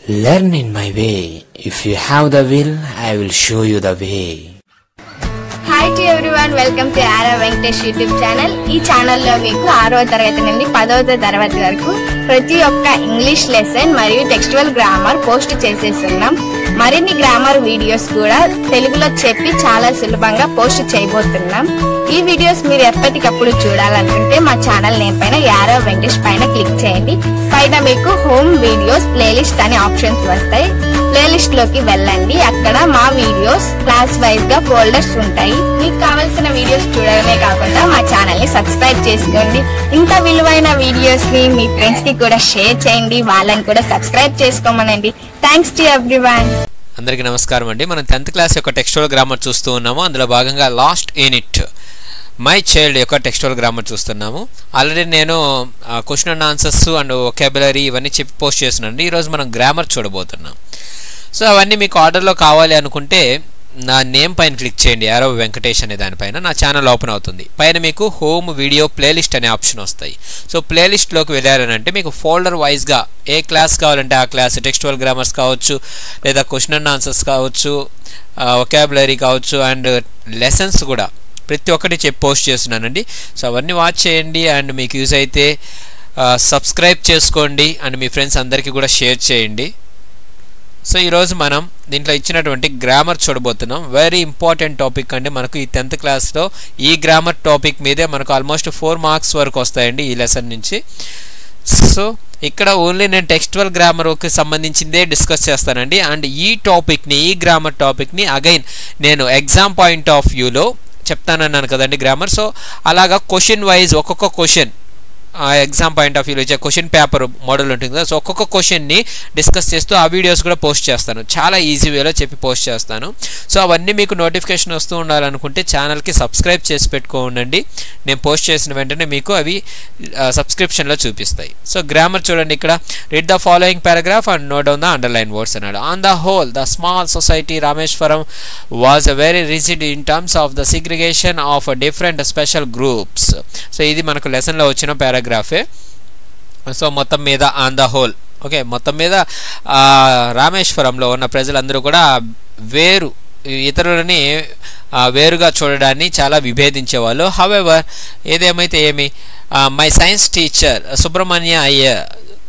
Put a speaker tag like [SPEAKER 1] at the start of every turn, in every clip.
[SPEAKER 1] Learn in my way. If you have the will, I will show you the way.
[SPEAKER 2] Hi to everyone welcome to Aaro Venkatesh YouTube channel ఈ ఛానల్లో మీకు ఆరో తరగతి నుండి పదవ తరగతి వరకు ప్రతి ఒక్క ఇంగ్లీష్ లెసన్ మరియు టెక్స్టువల్ గ్రామర్ పోస్ట్ చేసేస్తున్నాం మరిన్ని గ్రామర్ వీడియోస్ కూడా తెలుగులో చెప్పి చాలా సులభంగా పోస్ట్ చేయబోతున్నాం ఈ వీడియోస్ మీరు ఎప్పటికప్పుడు చూడాలనుకుంటే మా ఛానల్ నేమ్ పైన యారో వెంకటేష్ పైన క్లిక్ చేయండి పైన మీకు హోమ్ వీడియోస్ ప్లేలిస్ట్ అనే ఆప్షన్స్ వస్తాయి ప్లేలిస్ట్ లోకి వెళ్ళండి అక్కడ మా వీడియోస్ క్లాస్ వైజ్ గా ఫోల్డర్స్ ఉంటాయి మీకు కావాల్సిన వీడియోస్ చూడడమే కాకుండా మా ఛానల్ ని సబ్స్క్రైబ్ చేసుకోండి ఇంత విలువైన వీడియోస్ ని మీ ఫ్రెండ్స్ కి కూడా షేర్ చేయండి వాళ్ళని కూడా సబ్స్క్రైబ్ చేసుకోమనండి థ్యాంక్స్ టు ఎవ్రీవన్
[SPEAKER 3] అందరికీ నమస్కారం అండి మనం టెన్త్ క్లాస్ యొక్క టెక్స్టువల్ గ్రామర్ చూస్తూ ఉన్నాము అందులో భాగంగా లాస్ట్ యూనిట్ మై చైల్డ్ యొక్క టెక్స్టువల్ గ్రామర్ చూస్తున్నాము ఆల్రెడీ నేను question and answers and vocabulary ఇవన్నీ చెప్పి పోస్ట్ చేస్తున్నాను ఈరోజు మనం గ్రామర్ చూడబోతున్నాం సో అవన్నీ మీకు ఆర్డర్లో కావాలి అనుకుంటే నా నేమ్ పైన క్లిక్ చేయండి యారో వెంకటేష్ అనే దానిపైన నా ఛానల్ ఓపెన్ అవుతుంది పైన మీకు హోమ్ వీడియో ప్లేలిస్ట్ అనే ఆప్షన్ వస్తాయి సో ప్లేలిస్ట్లోకి వెళ్ళారనంటే మీకు ఫోల్డర్ వైజ్గా ఏ క్లాస్ కావాలంటే ఆ క్లాస్ టెక్స్టువల్ గ్రామర్స్ కావచ్చు లేదా క్వశ్చన్ అండ్ ఆన్సర్స్ కావచ్చు ఒకాబులరీ కావచ్చు అండ్ లెసన్స్ కూడా ప్రతి ఒక్కటి చెప్పి పోస్ట్ చేస్తున్నానండి సో అవన్నీ వాచ్ చేయండి అండ్ మీకు యూజ్ అయితే సబ్స్క్రైబ్ చేసుకోండి అండ్ మీ ఫ్రెండ్స్ అందరికీ కూడా షేర్ చేయండి సో ఈరోజు మనం దీంట్లో ఇచ్చినటువంటి గ్రామర్ చూడబోతున్నాం వెరీ ఇంపార్టెంట్ టాపిక్ అండి మనకు ఈ టెన్త్ క్లాస్లో ఈ గ్రామర్ టాపిక్ మీదే మనకు ఆల్మోస్ట్ ఫోర్ మార్క్స్ వరకు వస్తాయండి ఈ లెసన్ నుంచి సో ఇక్కడ ఓన్లీ నేను టెక్స్టువల్ గ్రామర్కి సంబంధించిందే డిస్కస్ చేస్తానండి అండ్ ఈ టాపిక్ని ఈ గ్రామర్ టాపిక్ని అగైన్ నేను ఎగ్జామ్ పాయింట్ ఆఫ్ వ్యూలో చెప్తానన్నాను కదండి గ్రామర్ సో అలాగా క్వశ్చన్ వైజ్ ఒక్కొక్క క్వశ్చన్ ఎగ్జామ్ పాయింట్ ఆఫ్ వ్యూలో ఇచ్చే క్వశ్చన్ పేపర్ మోడల్ ఉంటుంది కదా సో ఒక్కొక్క క్వశ్చన్ని డిస్కస్ చేస్తూ ఆ వీడియోస్ కూడా పోస్ట్ చేస్తాను చాలా ఈజీ వేలో చెప్పి పోస్ట్ చేస్తాను సో అవన్నీ మీకు నోటిఫికేషన్ వస్తూ ఉండాలనుకుంటే ఛానల్కి సబ్స్క్రైబ్ చేసి పెట్టుకోండి నేను పోస్ట్ చేసిన వెంటనే మీకు అవి సబ్స్క్రిప్షన్లో చూపిస్తాయి సో గ్రామర్ చూడండి ఇక్కడ read the following paragraph and note down the underline words అన్నాడు on the whole the small society Rameswaram was a very rigid in terms of the segregation of different special groups so ఇది మనకు లెసన్లో వచ్చిన పారాగ్రాఫే so మొత్తం మీద on the whole okay మొత్తం మీద రామేశ్వరంలో ఉన్న ప్రజలందరూ కూడా వేరు ఇతరులని వేరుగా చూడడాన్ని చాలా విభేదించేవాళ్ళు హవెవర్ ఏదేమైతే ఏమి my science teacher Subramanya Iyer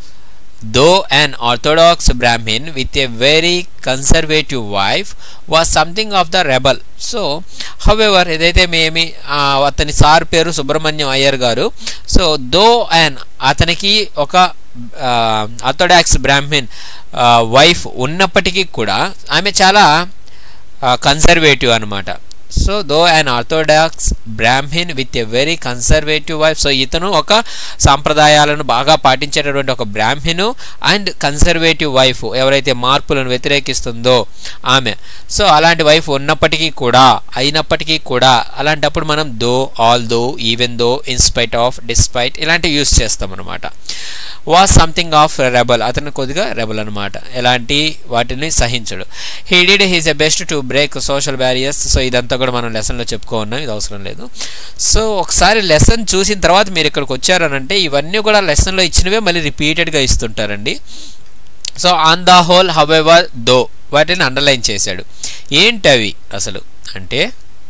[SPEAKER 3] though an orthodox Brahmin with a very conservative wife was something of the rebel so however ఏదైతే మేమి అతని సార్ పేరు సుబ్రహ్మణ్యం అయ్యర్ గారు సో దో అండ్ అతనికి ఒక ఆర్థోడాక్స్ బ్రాహ్మిన్ వైఫ్ ఉన్నప్పటికీ కూడా ఆమె చాలా కన్సర్వేటివ్ అనమాట so though and orthodox Brahmin with a very conservative wife so ఇతను ఒక సాంప్రదాయాలను బాగా పాటించేటటువంటి ఒక బ్రాహ్మిను అండ్ కన్సర్వేటివ్ వైఫ్ ఎవరైతే మార్పులను వ్యతిరేకిస్తుందో ఆమె సో అలాంటి వైఫ్ ఉన్నప్పటికీ కూడా అయినప్పటికీ కూడా అలాంటప్పుడు మనం though although even though in spite of despite ఇలాంటివి యూస్ చేస్తాం అనమాట వాజ్ సంథింగ్ ఆఫ్ రెబల్ అతను కొద్దిగా రెబల్ అనమాట ఎలాంటి వాటిని సహించడు he did his a best to break social barriers so ఇదంతా కూడా మనం లెసన్లో చెప్పుకో ఉన్నాం ఇది అవసరం లేదు సో ఒకసారి లెసన్ చూసిన తర్వాత మీరు ఇక్కడికి వచ్చారనంటే ఇవన్నీ కూడా లెసన్లో ఇచ్చినవే మళ్ళీ రిపీటెడ్గా ఇస్తుంటారండి so on the whole however though వాటిని అండర్లైన్ చేశాడు ఏంటవి అసలు అంటే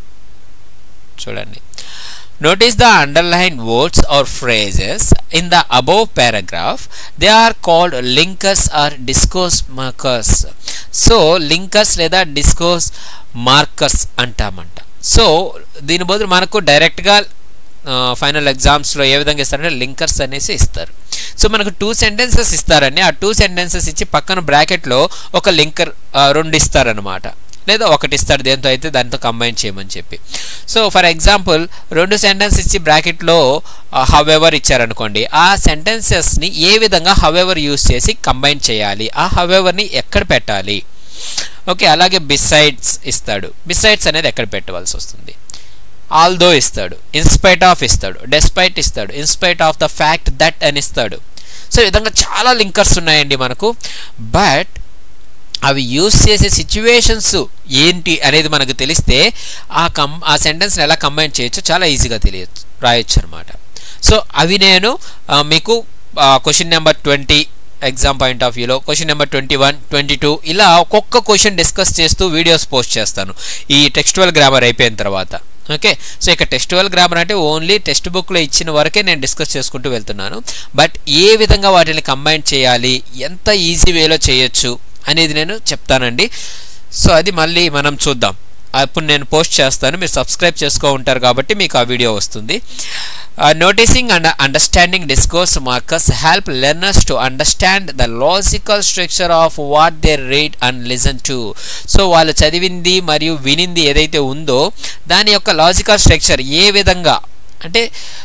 [SPEAKER 3] చూడండి Notice the underlined words or phrases in the above paragraph. They are called linkers or discourse markers. So linkers లేదా డిస్కోర్స్ మార్కర్స్ అంటామంట సో దీని బదులు మనకు డైరెక్ట్గా ఫైనల్ ఎగ్జామ్స్లో ఏ విధంగా ఇస్తారంటే లింకర్స్ అనేసి ఇస్తారు సో మనకు టూ సెంటెన్సెస్ ఇస్తారండి ఆ టూ సెంటెన్సెస్ ఇచ్చి పక్కన బ్రాకెట్లో ఒక లింకర్ రెండు ఇస్తారనమాట లేదా ఒకటి ఇస్తాడు దేంతో అయితే దాంతో కంబైన్ చేయమని చెప్పి సో ఫర్ ఎగ్జాంపుల్ రెండు సెంటెన్స్ ఇచ్చి బ్రాకెట్లో హవెవర్ ఇచ్చారనుకోండి ఆ సెంటెన్సెస్ని ఏ విధంగా హవెవర్ యూస్ చేసి కంబైన్ చేయాలి ఆ హవెవర్ని ఎక్కడ పెట్టాలి ఓకే అలాగే బిసైడ్స్ ఇస్తాడు బిసైడ్స్ అనేది ఎక్కడ పెట్టవలసి వస్తుంది ఆల్దో ఇస్తాడు ఇన్స్పైట్ ఆఫ్ ఇస్తాడు డెస్పైట్ ఇస్తాడు in spite of the fact that అని ఇస్తాడు సో ఈ విధంగా చాలా లింకర్స్ ఉన్నాయండి మనకు బట్ అవి యూస్ చేసే సిచ్యువేషన్స్ ఏంటి అనేది మనకు తెలిస్తే ఆ కం ఆ సెంటెన్స్ని ఎలా కంబైన్ చేయొచ్చో చాలా ఈజీగా తెలియచ్చు రాయొచ్చు అనమాట సో అవి నేను మీకు question number twenty exam point of వ్యూలో question number twenty one twenty two ఇలా ఒక్కొక్క క్వశ్చన్ డిస్కస్ చేస్తూ వీడియోస్ పోస్ట్ చేస్తాను ఈ టెక్స్టువల్ గ్రామర్ అయిపోయిన తర్వాత ఓకే సో ఇక టెక్స్టువల్ గ్రామర్ అంటే ఓన్లీ టెక్స్ట్ బుక్లో ఇచ్చిన వరకే నేను డిస్కస్ చేసుకుంటూ వెళ్తున్నాను బట్ ఏ విధంగా వాటిని కంబైన్ చేయాలి ఎంత ఈజీ వేలో చేయొచ్చు అనేది నేను చెప్తానండి సో అది మళ్ళీ మనం చూద్దాం అప్పుడు నేను పోస్ట్ చేస్తాను మీరు సబ్స్క్రైబ్ చేసుకో ఉంటారు కాబట్టి మీకు ఆ వీడియో వస్తుంది noticing and understanding discourse markers help learners to understand the logical structure of what they read and listen to so వాళ్ళు చదివింది మరియు వినింది ఏదైతే ఉందో దాని యొక్క లాజికల్ స్ట్రక్చర్ ఏ విధంగా అంటే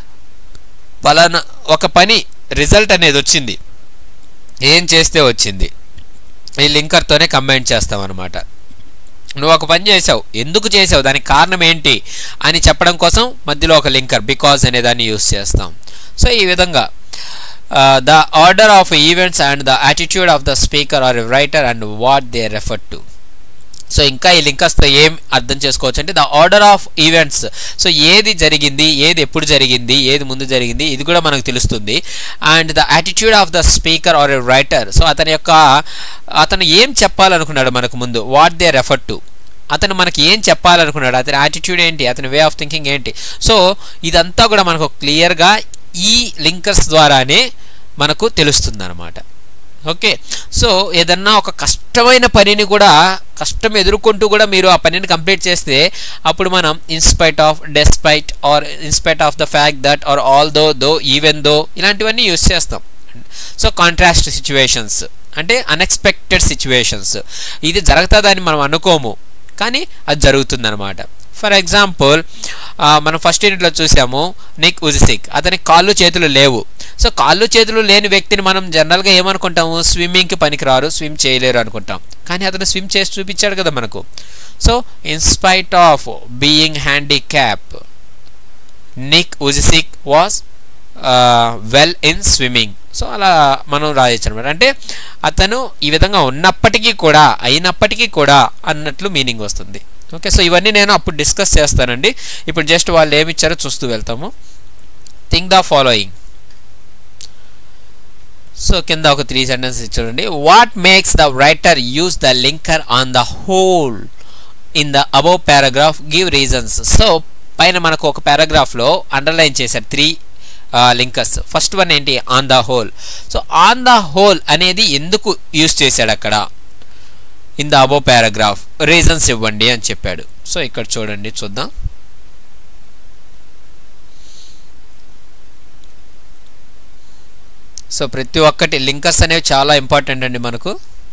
[SPEAKER 3] పలానా ఒక పని రిజల్ట్ అనేది వచ్చింది ఏం చేస్తే వచ్చింది ఈ లింకర్తోనే కంబైన్ చేస్తాం అనమాట నువ్వు ఒక పని చేసావు ఎందుకు చేసావు దానికి కారణం ఏంటి అని చెప్పడం కోసం మధ్యలో ఒక లింకర్ బికాజ్ అనే దాన్ని యూస్ చేస్తాం సో ఈ విధంగా the order of events and the attitude of the speaker or writer and what they refer to so ఇంకా ఈ లింకర్స్తో ఏం అర్థం చేసుకోవచ్చు అంటే the order of events so ఏది జరిగింది ఏది ఎప్పుడు జరిగింది ఏది ముందు జరిగింది ఇది కూడా మనకు తెలుస్తుంది and the attitude of the speaker or a writer so అతని యొక్క అతను ఏం చెప్పాలనుకున్నాడు మనకు ముందు వాట్ దే రెఫర్ టు అతను మనకి ఏం చెప్పాలనుకున్నాడు అతని యాటిట్యూడ్ ఏంటి అతని వే ఆఫ్ థింకింగ్ ఏంటి సో ఇదంతా కూడా మనకు క్లియర్గా ఈ లింకర్స్ ద్వారానే మనకు తెలుస్తుంది అనమాట ఓకే సో ఏదన్నా ఒక కష్టమైన పనిని కూడా కష్టం ఎదుర్కొంటూ కూడా మీరు ఆ పనిని కంప్లీట్ చేస్తే అప్పుడు మనం in spite of despite or in spite of the fact that or although though even though ఇలాంటివన్నీ యూస్ చేస్తాం సో కాంట్రాస్ట్ సిచ్యువేషన్స్ అంటే అన్ఎక్స్పెక్టెడ్ సిచ్యువేషన్స్ ఇది జరుగుతుందని మనం అనుకోము కానీ అది జరుగుతుందన్నమాట ఫర్ ఎగ్జాంపుల్ మనం ఫస్ట్ యూనిట్లో చూసాము నిక్ ఉజిసిక్ అతనికి కాళ్ళు చేతులు లేవు సో కాళ్ళు చేతులు లేని వ్యక్తిని మనం జనరల్గా ఏమనుకుంటాము స్విమ్మింగ్కి పనికిరారు స్విమ్ చేయలేరు అనుకుంటాం కానీ అతను స్విమ్ చేసి చూపించాడు కదా మనకు so in spite of being handicap Nick Vujicic was well in swimming so అలా మనం రాయొచ్చు అనమాట అంటే అతను ఈ విధంగా ఉన్నప్పటికీ కూడా అయినప్పటికీ కూడా అన్నట్లు మీనింగ్ వస్తుంది ఓకే సో ఇవన్నీ నేను అప్పుడు డిస్కస్ చేస్తానండి ఇప్పుడు జస్ట్ వాళ్ళు ఏమి ఇచ్చారో చూస్తూ వెళ్తాము థింక్ ద ఫాలోయింగ్ సో కింద ఒక త్రీ సెంటెన్సెస్ చూడండి what makes the writer use the linker on the whole in the above paragraph give reasons so పైన మనకు ఒక పారాగ్రాఫ్లో అండర్లైన్ చేశారు త్రీ లింకర్స్ ఫస్ట్ వన్ ఏంటి on the whole so on the whole అనేది ఎందుకు use చేశాడు అక్కడ in the above paragraph reasons ఇవ్వండి అని చెప్పాడు సో ఇక్కడ చూడండి చూద్దాం సో ప్రతి ఒక్కటి లింకర్స్ అనేవి చాలా ఇంపార్టెంట్ అండి మనకు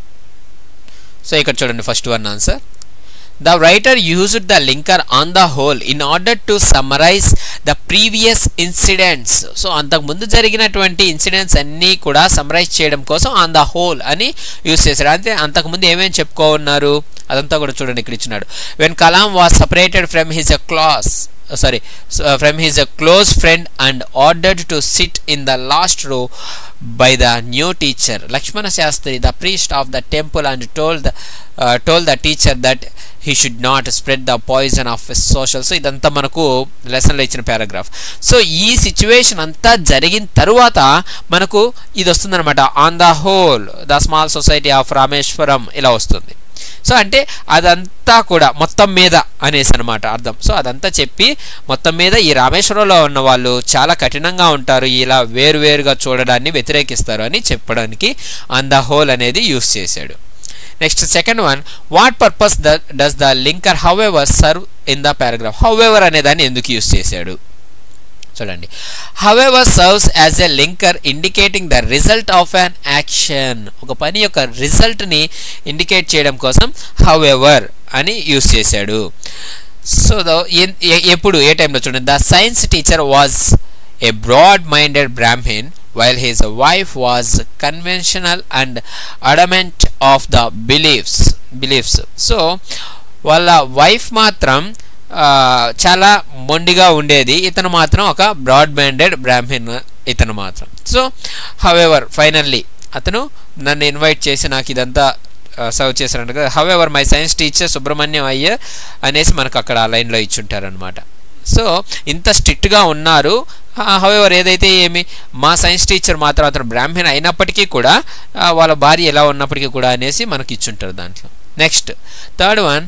[SPEAKER 3] సో ఇక్కడ చూడండి first one answer the writer used the linker on the whole in order to summarise the previous incidents so అంతకుముందు జరిగినటువంటి ఇన్సిడెంట్స్ అన్నీ కూడా సమ్మరైజ్ చేయడం కోసం ఆన్ ద హోల్ అని యూజ్ చేశాడు అంటే అంతకుముందు ఏమేమి చెప్పుకో ఉన్నారు అదంతా కూడా చూడండి ఇక్కడ ఇచ్చినాడు when Kalam was separated from his a class sorry from his a close friend and ordered to sit in the last row by the new teacher Lakshmana Sastry the priest of the temple and told the told the teacher that he should not spread the poison of social so ఇదంతా మనకు లెసన్లో ఇచ్చిన paragraph so ఈ situation అంతా జరిగిన తరువాత మనకు ఇది వస్తుందన్నమాట on the whole the small society of Rameswaram ఇలా వస్తుంది సో అంటే అదంతా కూడా మొత్తం మీద అనేసి అనమాట అర్థం సో అదంతా చెప్పి మొత్తం మీద ఈ రామేశ్వరంలో ఉన్న వాళ్ళు చాలా కఠినంగా ఉంటారు ఇలా వేరువేరుగా చూడడాన్ని వ్యతిరేకిస్తారు అని చెప్పడానికి ఆన్ ద హోల్ అనేది యూస్ చేశాడు next second one what purpose the does the linker however serve in the paragraph however అనే దాన్ని ఎందుకు యూస్ చేశాడు చూడండి however serves as a linker indicating the result of an action ఒక పని యొక్క రిజల్ట్ని ఇండికేట్ చేయడం కోసం హవెవర్ అని యూస్ చేశాడు సో ఎప్పుడు ఏ టైంలో చూడండి the science teacher was a broad minded Brahmin while his wife was conventional and adamant of the beliefs beliefs so వాళ్ళ వైఫ్ మాత్రం చాలా మొండిగా ఉండేది ఇతను మాత్రం ఒక బ్రాడ్ మైండెడ్ బ్రాహ్మణ్ ఇతను మాత్రం సో హవెవర్ ఫైనల్లీ అతను నన్ను ఇన్వైట్ చేసి నాకు ఇదంతా సర్వ్ చేశారంట కదా however my science teacher Subramanyam Iyer అనేసి మనకు అక్కడ ఆ లైన్లో ఇచ్చుంటారనమాట సో ఇంత స్ట్రిక్ట్గా ఉన్నారు హవెవర్ ఏదైతే ఏమి మా సైన్స్ టీచర్ మాత్రం అతను బ్రాహ్మణ అయినప్పటికీ కూడా ఆ, వాళ్ళ భార్య ఎలా ఉన్నప్పటికీ కూడా అనేసి మనకి ఇచ్చుంటారు దాంట్లో next third one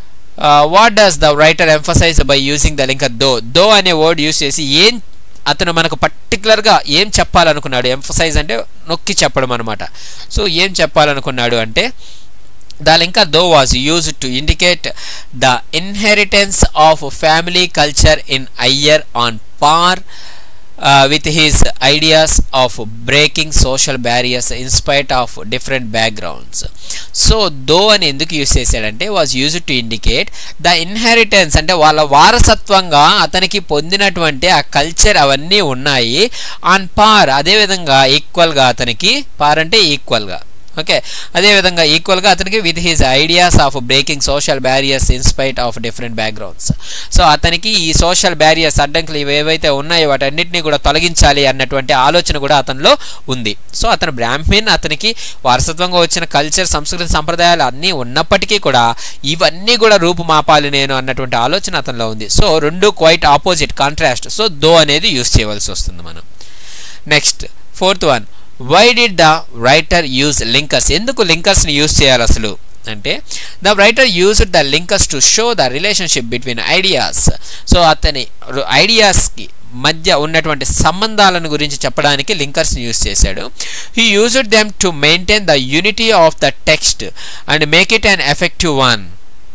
[SPEAKER 3] what does the writer emphasise by using the link though though అనే వర్డ్ యూస్ చేసి ఏం అతను మనకు పర్టికులర్గా ఏం చెప్పాలనుకున్నాడు ఎంఫసైజ్ అంటే నొక్కి చెప్పడం అనమాట సో ఏం చెప్పాలనుకున్నాడు అంటే the linka though was used to indicate the inheritance of family culture in higher on par uh, with his ideas of breaking social barriers in spite of different backgrounds so though అని ఎందుకు use చేశాడంటే was use to indicate the inheritance అంటే వాళ్ళ వారసత్వంగా అతనికి పొందినటువంటి ఆ culture అవన్నీ ఉన్నాయి ఆన్ పార్ అదేవిధంగా ఈక్వల్గా అతనికి పార్ అంటే ఈక్వల్గా ఓకే అదేవిధంగా ఈక్వల్గా అతనికి with his ideas of breaking social barriers in spite of different backgrounds so అతనికి ఈ సోషల్ బ్యారియర్స్ అడ్డంకులు ఇవి ఏవైతే ఉన్నాయో వాటన్నిటిని కూడా తొలగించాలి అన్నటువంటి ఆలోచన కూడా అతనిలో ఉంది సో అతను బ్రాహ్మణ్ అతనికి వారసత్వంగా వచ్చిన కల్చర్ సంస్కృతి సంప్రదాయాలు అన్నీ ఉన్నప్పటికీ కూడా ఇవన్నీ కూడా రూపుమాపాలి నేను అన్నటువంటి ఆలోచన అతనిలో ఉంది సో రెండు quite opposite contrast so though అనేది యూస్ చేయవలసి వస్తుంది మనం next fourth one why did the writer use linkers ఎందుకు లింకర్స్ని యూజ్ చేయాలి అసలు అంటే the writer use the linkers to show the relationship between ideas so అతని ఐడియాస్కి మధ్య ఉన్నటువంటి సంబంధాలను గురించి చెప్పడానికి లింకర్స్ని యూజ్ చేశాడు he used them to maintain the unity of the text and make it an effective one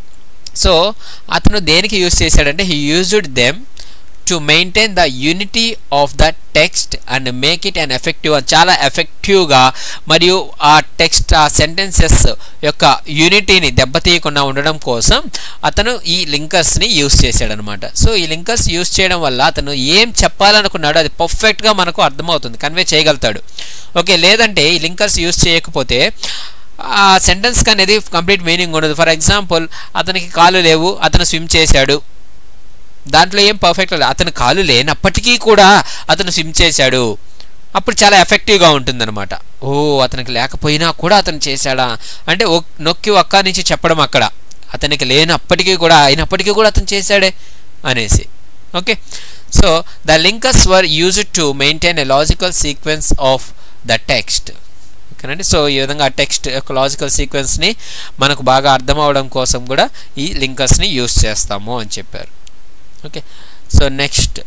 [SPEAKER 3] so అతను దేనికి యూజ్ చేశాడంటే he used them to maintain the unity of the text and make it an effective చాలా ఎఫెక్టివ్గా మరియు ఆ text ఆ sentences యొక్క యూనిటీని దెబ్బతీయకుండా ఉండడం కోసం అతను ఈ లింకర్స్ని యూస్ చేశాడనమాట సో ఈ లింకర్స్ యూస్ చేయడం వల్ల అతను ఏం చెప్పాలనుకున్నాడో అది పర్ఫెక్ట్గా మనకు అర్థమవుతుంది కన్వే చేయగలుగుతాడు ఓకే లేదంటే ఈ లింకర్స్ యూస్ చేయకపోతే ఆ సెంటెన్స్కి అనేది కంప్లీట్ మీనింగ్ ఉండదు ఫర్ ఎగ్జాంపుల్ అతనికి కాళ్ళు లేవు అతను స్విమ్ చేశాడు దాంట్లో ఏం పర్ఫెక్ట్ లేదు అతను కాలు లేనప్పటికీ కూడా అతను స్విమ్ చేశాడు అప్పుడు చాలా ఎఫెక్టివ్గా ఉంటుందన్నమాట ఓ అతనికి లేకపోయినా కూడా అతను చేశాడా అంటే ఒక్- నొక్కి ఒక్క నుంచి చెప్పడం అక్కడ అతనికి లేనప్పటికీ కూడా అయినప్పటికీ కూడా అతను చేశాడే అనేసి okay so the linkers were used to maintain a logical sequence of the text ఓకేనండి సో ఈ విధంగా ఆ టెక్స్ట్ యొక్క లాజికల్ సీక్వెన్స్ని మనకు బాగా అర్థం అవడం కోసం కూడా ఈ లింకర్స్ని యూజ్ చేస్తాము అని చెప్పారు ఓకే సో నెక్స్ట్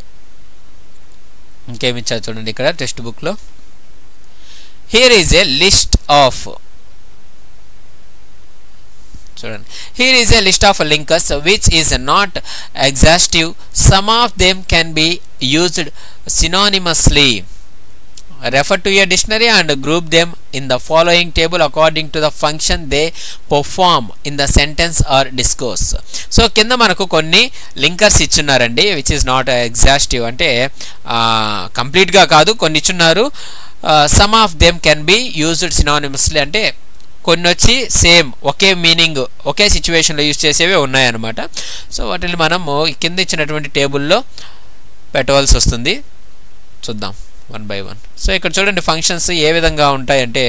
[SPEAKER 3] ఇంకేమి ఇచ్చారు చూడండి ఇక్కడ టెక్స్ట్ బుక్లో here is a list of చూడండి here is a list of linkers which is not exhaustive some of them can be used synonymously refer to a dictionary and group them in the following table according to the function they perform in the sentence or discourse so కింద మనకు కొన్ని linkers ఇచ్చున్నారండి which is not exhaustive అంటే కంప్లీట్గా కాదు కొన్ని ఇచ్చున్నారు some of them can be used synonymously అంటే కొన్ని వచ్చి సేమ్ ఒకే మీనింగ్ ఒకే సిచ్యువేషన్లో యూజ్ చేసేవి ఉన్నాయన్నమాట సో వాటిని మనము ఈ కింద ఇచ్చినటువంటి టేబుల్లో పెట్టవలసి వస్తుంది చూద్దాం వన్ బై వన్ సో ఇక్కడ చూడండి ఫంక్షన్స్ ఏ విధంగా ఉంటాయంటే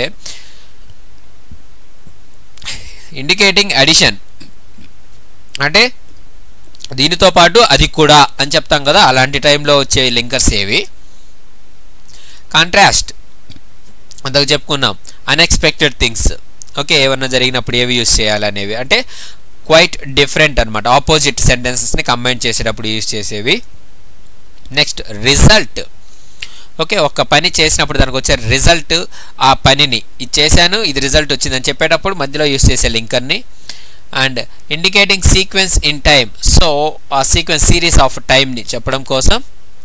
[SPEAKER 3] ఇండికేటింగ్ అడిషన్ అంటే దీనితో పాటు అది కూడా అని చెప్తాం కదా అలాంటి టైంలో వచ్చే లింకర్స్ ఏవి కాంట్రాస్ట్ అంతకు చెప్పుకున్నాం అన్ఎక్స్పెక్టెడ్ థింగ్స్ ఓకే ఏమన్నా జరిగినప్పుడు ఏవి యూస్ చేయాలనేవి అంటే క్వైట్ డిఫరెంట్ అనమాట ఆపోజిట్ సెంటెన్సెస్ని కంబైన్ చేసేటప్పుడు యూస్ చేసేవి నెక్స్ట్ రిజల్ట్ ఓకే ఒక పని చేసినప్పుడు దానికి వచ్చే రిజల్ట్ ఆ పనిని ఇది చేశాను ఇది రిజల్ట్ వచ్చిందని చెప్పేటప్పుడు మధ్యలో యూస్ చేసే లింకర్ని and indicating sequence in time so ఆ సీక్వెన్స్ సిరీస్ ఆఫ్ టైంని చెప్పడం కోసం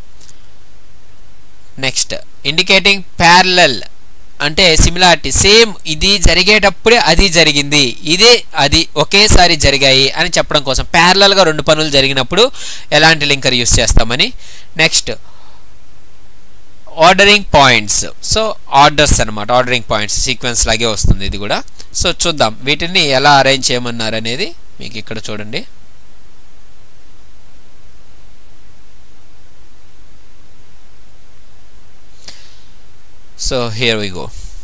[SPEAKER 3] నెక్స్ట్ ఇండికేటింగ్ ప్యారలల్ అంటే సిమిలారిటీ సేమ్ ఇది జరిగేటప్పుడే అది జరిగింది ఇదే అది ఒకేసారి జరిగాయి అని చెప్పడం కోసం ప్యారలల్గా రెండు పనులు జరిగినప్పుడు ఎలాంటి లింకర్ యూస్ చేస్తామని next ordering points so orders అనమాట ఆర్డరింగ్ పాయింట్స్ సీక్వెన్స్ లాగే వస్తుంది ఇది కూడా సో చూద్దాం వీటిని ఎలా అరేంజ్ చేయమన్నారు అనేది మీకు ఇక్కడ చూడండి so here we go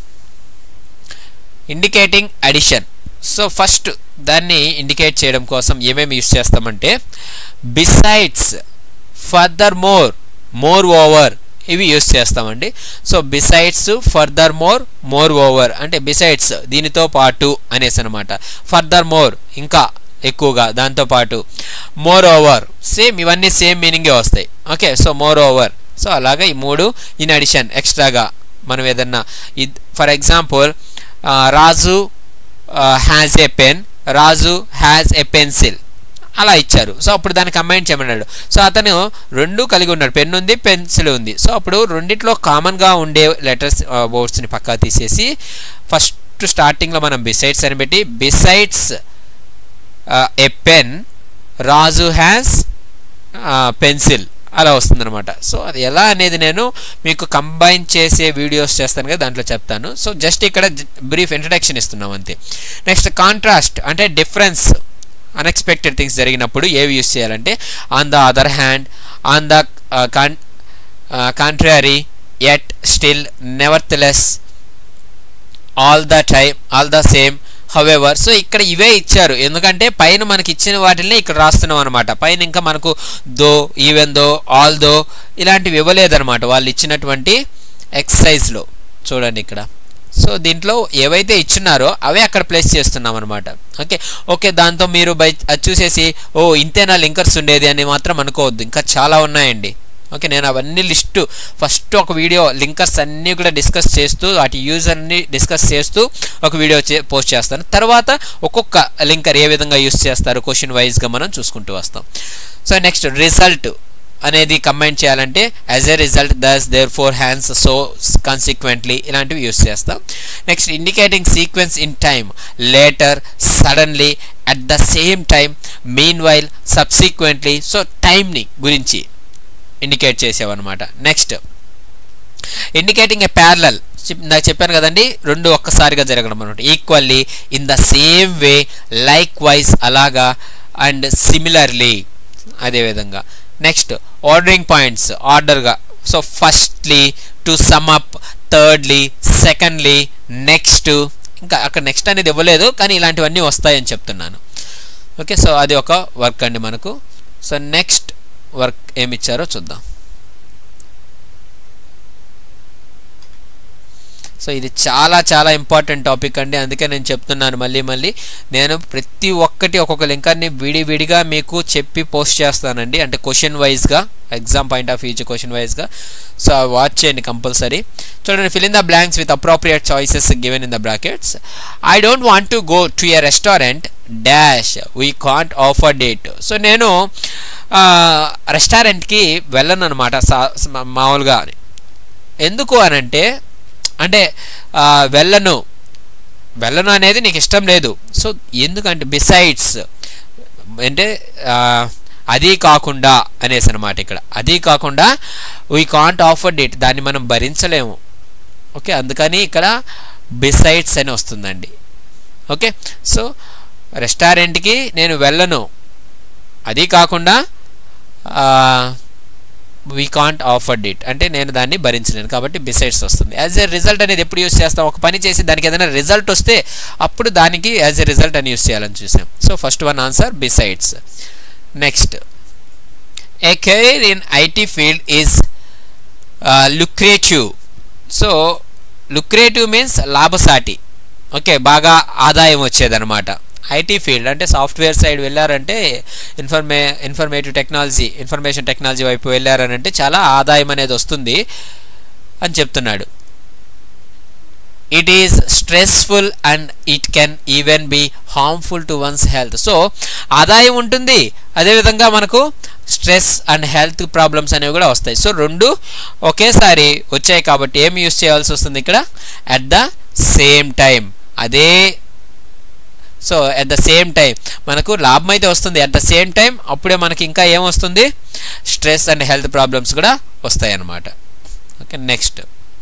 [SPEAKER 3] indicating addition so first దాన్ని ఇండికేట్ చేయడం కోసం ఏమేమి యూస్ చేస్తామంటే besides furthermore moreover ఇవి యూస్ చేస్తామండి so besides furthermore moreover అంటే బిసైడ్స్ దీనితో పాటు అనేసి అనమాట ఫర్దర్ మోర్ ఇంకా ఎక్కువగా దాంతో పాటు మోర్ ఓవర్ సేమ్ ఇవన్నీ సేమ్ మీనింగే వస్తాయి okay so moreover so అలాగా ఈ మూడు ఇన్ అడిషన్ ఎక్స్ట్రాగా మనం ఏదన్నా for example Raju has a pen Raju has a pencil అలా ఇచ్చారు సో అప్పుడు దాన్ని కంబైన్ చేయమన్నాడు సో అతను రెండు కలిగి ఉన్నాడు పెన్ ఉంది పెన్సిల్ ఉంది సో అప్పుడు రెండిట్లో కామన్గా ఉండే లెటర్స్ వర్డ్స్ని పక్కా తీసేసి ఫస్ట్ స్టార్టింగ్లో మనం బిసైడ్స్ అని పెట్టి besides a pen Raju has pencil అలా వస్తుందన్నమాట సో అది ఎలా అనేది నేను మీకు కంబైన్ చేసే వీడియోస్ చేస్తాను కదా దాంట్లో చెప్తాను సో జస్ట్ ఇక్కడ బ్రీఫ్ ఇంట్రడక్షన్ ఇస్తున్నాం అంతే నెక్స్ట్ కాంట్రాస్ట్ అంటే డిఫరెన్స్ అన్ఎక్స్పెక్టెడ్ థింగ్స్ జరిగినప్పుడు ఏవి యూస్ చేయాలంటే on the other hand on the contrary yet still nevertheless all the time all the same however so ఇక్కడ ఇవే ఇచ్చారు ఎందుకంటే పైన మనకి ఇచ్చిన వాటిని ఇక్కడ రాస్తున్నాం అనమాట పైన ఇంకా మనకు దో ఈవెన్ దో ఆల్ దో ఇలాంటివి ఇవ్వలేదన్నమాట వాళ్ళు ఇచ్చినటువంటి ఎక్సర్సైజ్లో చూడండి ఇక్కడ సో దీంట్లో ఏవైతే ఇచ్చినారో అవే అక్కడ ప్లేస్ చేస్తున్నాం అనమాట ఓకే ఓకే దాంతో మీరు బై అది చూసేసి ఓ ఇంతేనా లింకర్స్ ఉండేది అని మాత్రం అనుకోవద్దు ఇంకా చాలా ఉన్నాయండి ఓకే నేను అవన్నీ లిస్టు ఫస్ట్ ఒక వీడియో లింకర్స్ అన్నీ కూడా డిస్కస్ చేస్తూ వాటి యూజ్ అన్ని డిస్కస్ చేస్తూ ఒక వీడియో పోస్ట్ చేస్తాను తర్వాత ఒక్కొక్క లింకర్ ఏ విధంగా యూస్ చేస్తారు క్వశ్చన్ వైజ్గా మనం చూసుకుంటూ వస్తాం సో నెక్స్ట్ రిజల్ట్ అనేది కంబైన్ చేయాలంటే as a result thus therefore hence so consequently ఇలాంటివి యూస్ చేస్తాం next indicating sequence in time later suddenly at the same time meanwhile subsequently so టైంని గురించి ఇండికేట్ చేసేవన్నమాట నెక్స్ట్ ఇండికేటింగ్ ఏ ప్యారలల్ నాకు చెప్పాను కదండి రెండు ఒక్కసారిగా జరగడం అనమాట equally in the same way likewise అలాగా అండ్ సిమిలర్లీ అదేవిధంగా నెక్స్ట్ ఆర్డరింగ్ పాయింట్స్ ఆర్డర్గా so firstly to some up thirdly secondly next ఇంకా అక్కడ నెక్స్ట్ అనేది ఇవ్వలేదు కానీ ఇలాంటివన్నీ వస్తాయని చెప్తున్నాను ఓకే సో అది ఒక వర్క్ అండి మనకు సో నెక్స్ట్ వర్క్ ఏమి ఇచ్చారో చూద్దాం సో ఇది చాలా చాలా ఇంపార్టెంట్ టాపిక్ అండి అందుకే నేను చెప్తున్నాను మళ్ళీ మళ్ళీ నేను ప్రతి ఒక్కటి ఒక్కొక్క లింకర్ని విడివిడిగా మీకు చెప్పి పోస్ట్ చేస్తానండి అంటే క్వశ్చన్ వైజ్గా exam point of views question వైజ్గా సో వాచ్ చేయండి కంపల్సరీ చూడండి fill in the blanks with appropriate choices given in the brackets I don't want to go to a restaurant dash we can't afford it so నేను రెస్టారెంట్కి వెళ్ళను అనమాట మామూలుగా ఎందుకు అనంటే అంటే వెళ్ళను వెళ్ళను అనేది నీకు ఇష్టం లేదు సో ఎందుకంటే బిసైడ్స్ అంటే అది కాకుండా అనేసి అనమాట ఇక్కడ అది కాకుండా వీ కాంట్ ఆఫర్ డేట్ దాన్ని మనం భరించలేము ఓకే అందుకని ఇక్కడ బిసైడ్స్ అని వస్తుందండి ఓకే సో రెస్టారెంట్కి నేను వెళ్ళను అది కాకుండా వీ కాంట్ ఆఫర్డ్ ఇట్ అంటే నేను దాన్ని భరించలేను కాబట్టి బిసైడ్స్ వస్తుంది యాజ్ ఎ రిజల్ట్ అనేది ఎప్పుడు యూస్ చేస్తాం ఒక పని చేసి దానికి ఏదైనా రిజల్ట్ వస్తే అప్పుడు దానికి యాజ్ ఎ రిజల్ట్ అని యూస్ చేయాలని చూసాం so first one answer besides next a career in IT field is lucrative so lucrative means లాభసాటి ఓకే బాగా ఆదాయం వచ్చేదన్నమాట ఐటీ ఫీల్డ్ అంటే సాఫ్ట్వేర్ సైడ్ వెళ్ళారంటే ఇన్ఫర్మే ఇన్ఫర్మేటివ్ టెక్నాలజీ ఇన్ఫర్మేషన్ టెక్నాలజీ వైపు వెళ్ళారనంటే చాలా ఆదాయం అనేది వస్తుంది అని చెప్తున్నాడు it is stressful and it can even be harmful to one's health so ఆదాయం ఉంటుంది అదేవిధంగా మనకు స్ట్రెస్ అండ్ హెల్త్ ప్రాబ్లమ్స్ అనేవి కూడా వస్తాయి సో రెండు ఒకేసారి వచ్చాయి కాబట్టి ఏమి యూస్ చేయాల్సి వస్తుంది ఇక్కడ అట్ ద సేమ్ టైం అదే so at the same time మనకు లాభం అయితే వస్తుంది అట్ ద సేమ్ టైం అప్పుడే మనకి ఇంకా ఏమొస్తుంది స్ట్రెస్ అండ్ హెల్త్ ప్రాబ్లమ్స్ కూడా వస్తాయి అన్నమాట okay next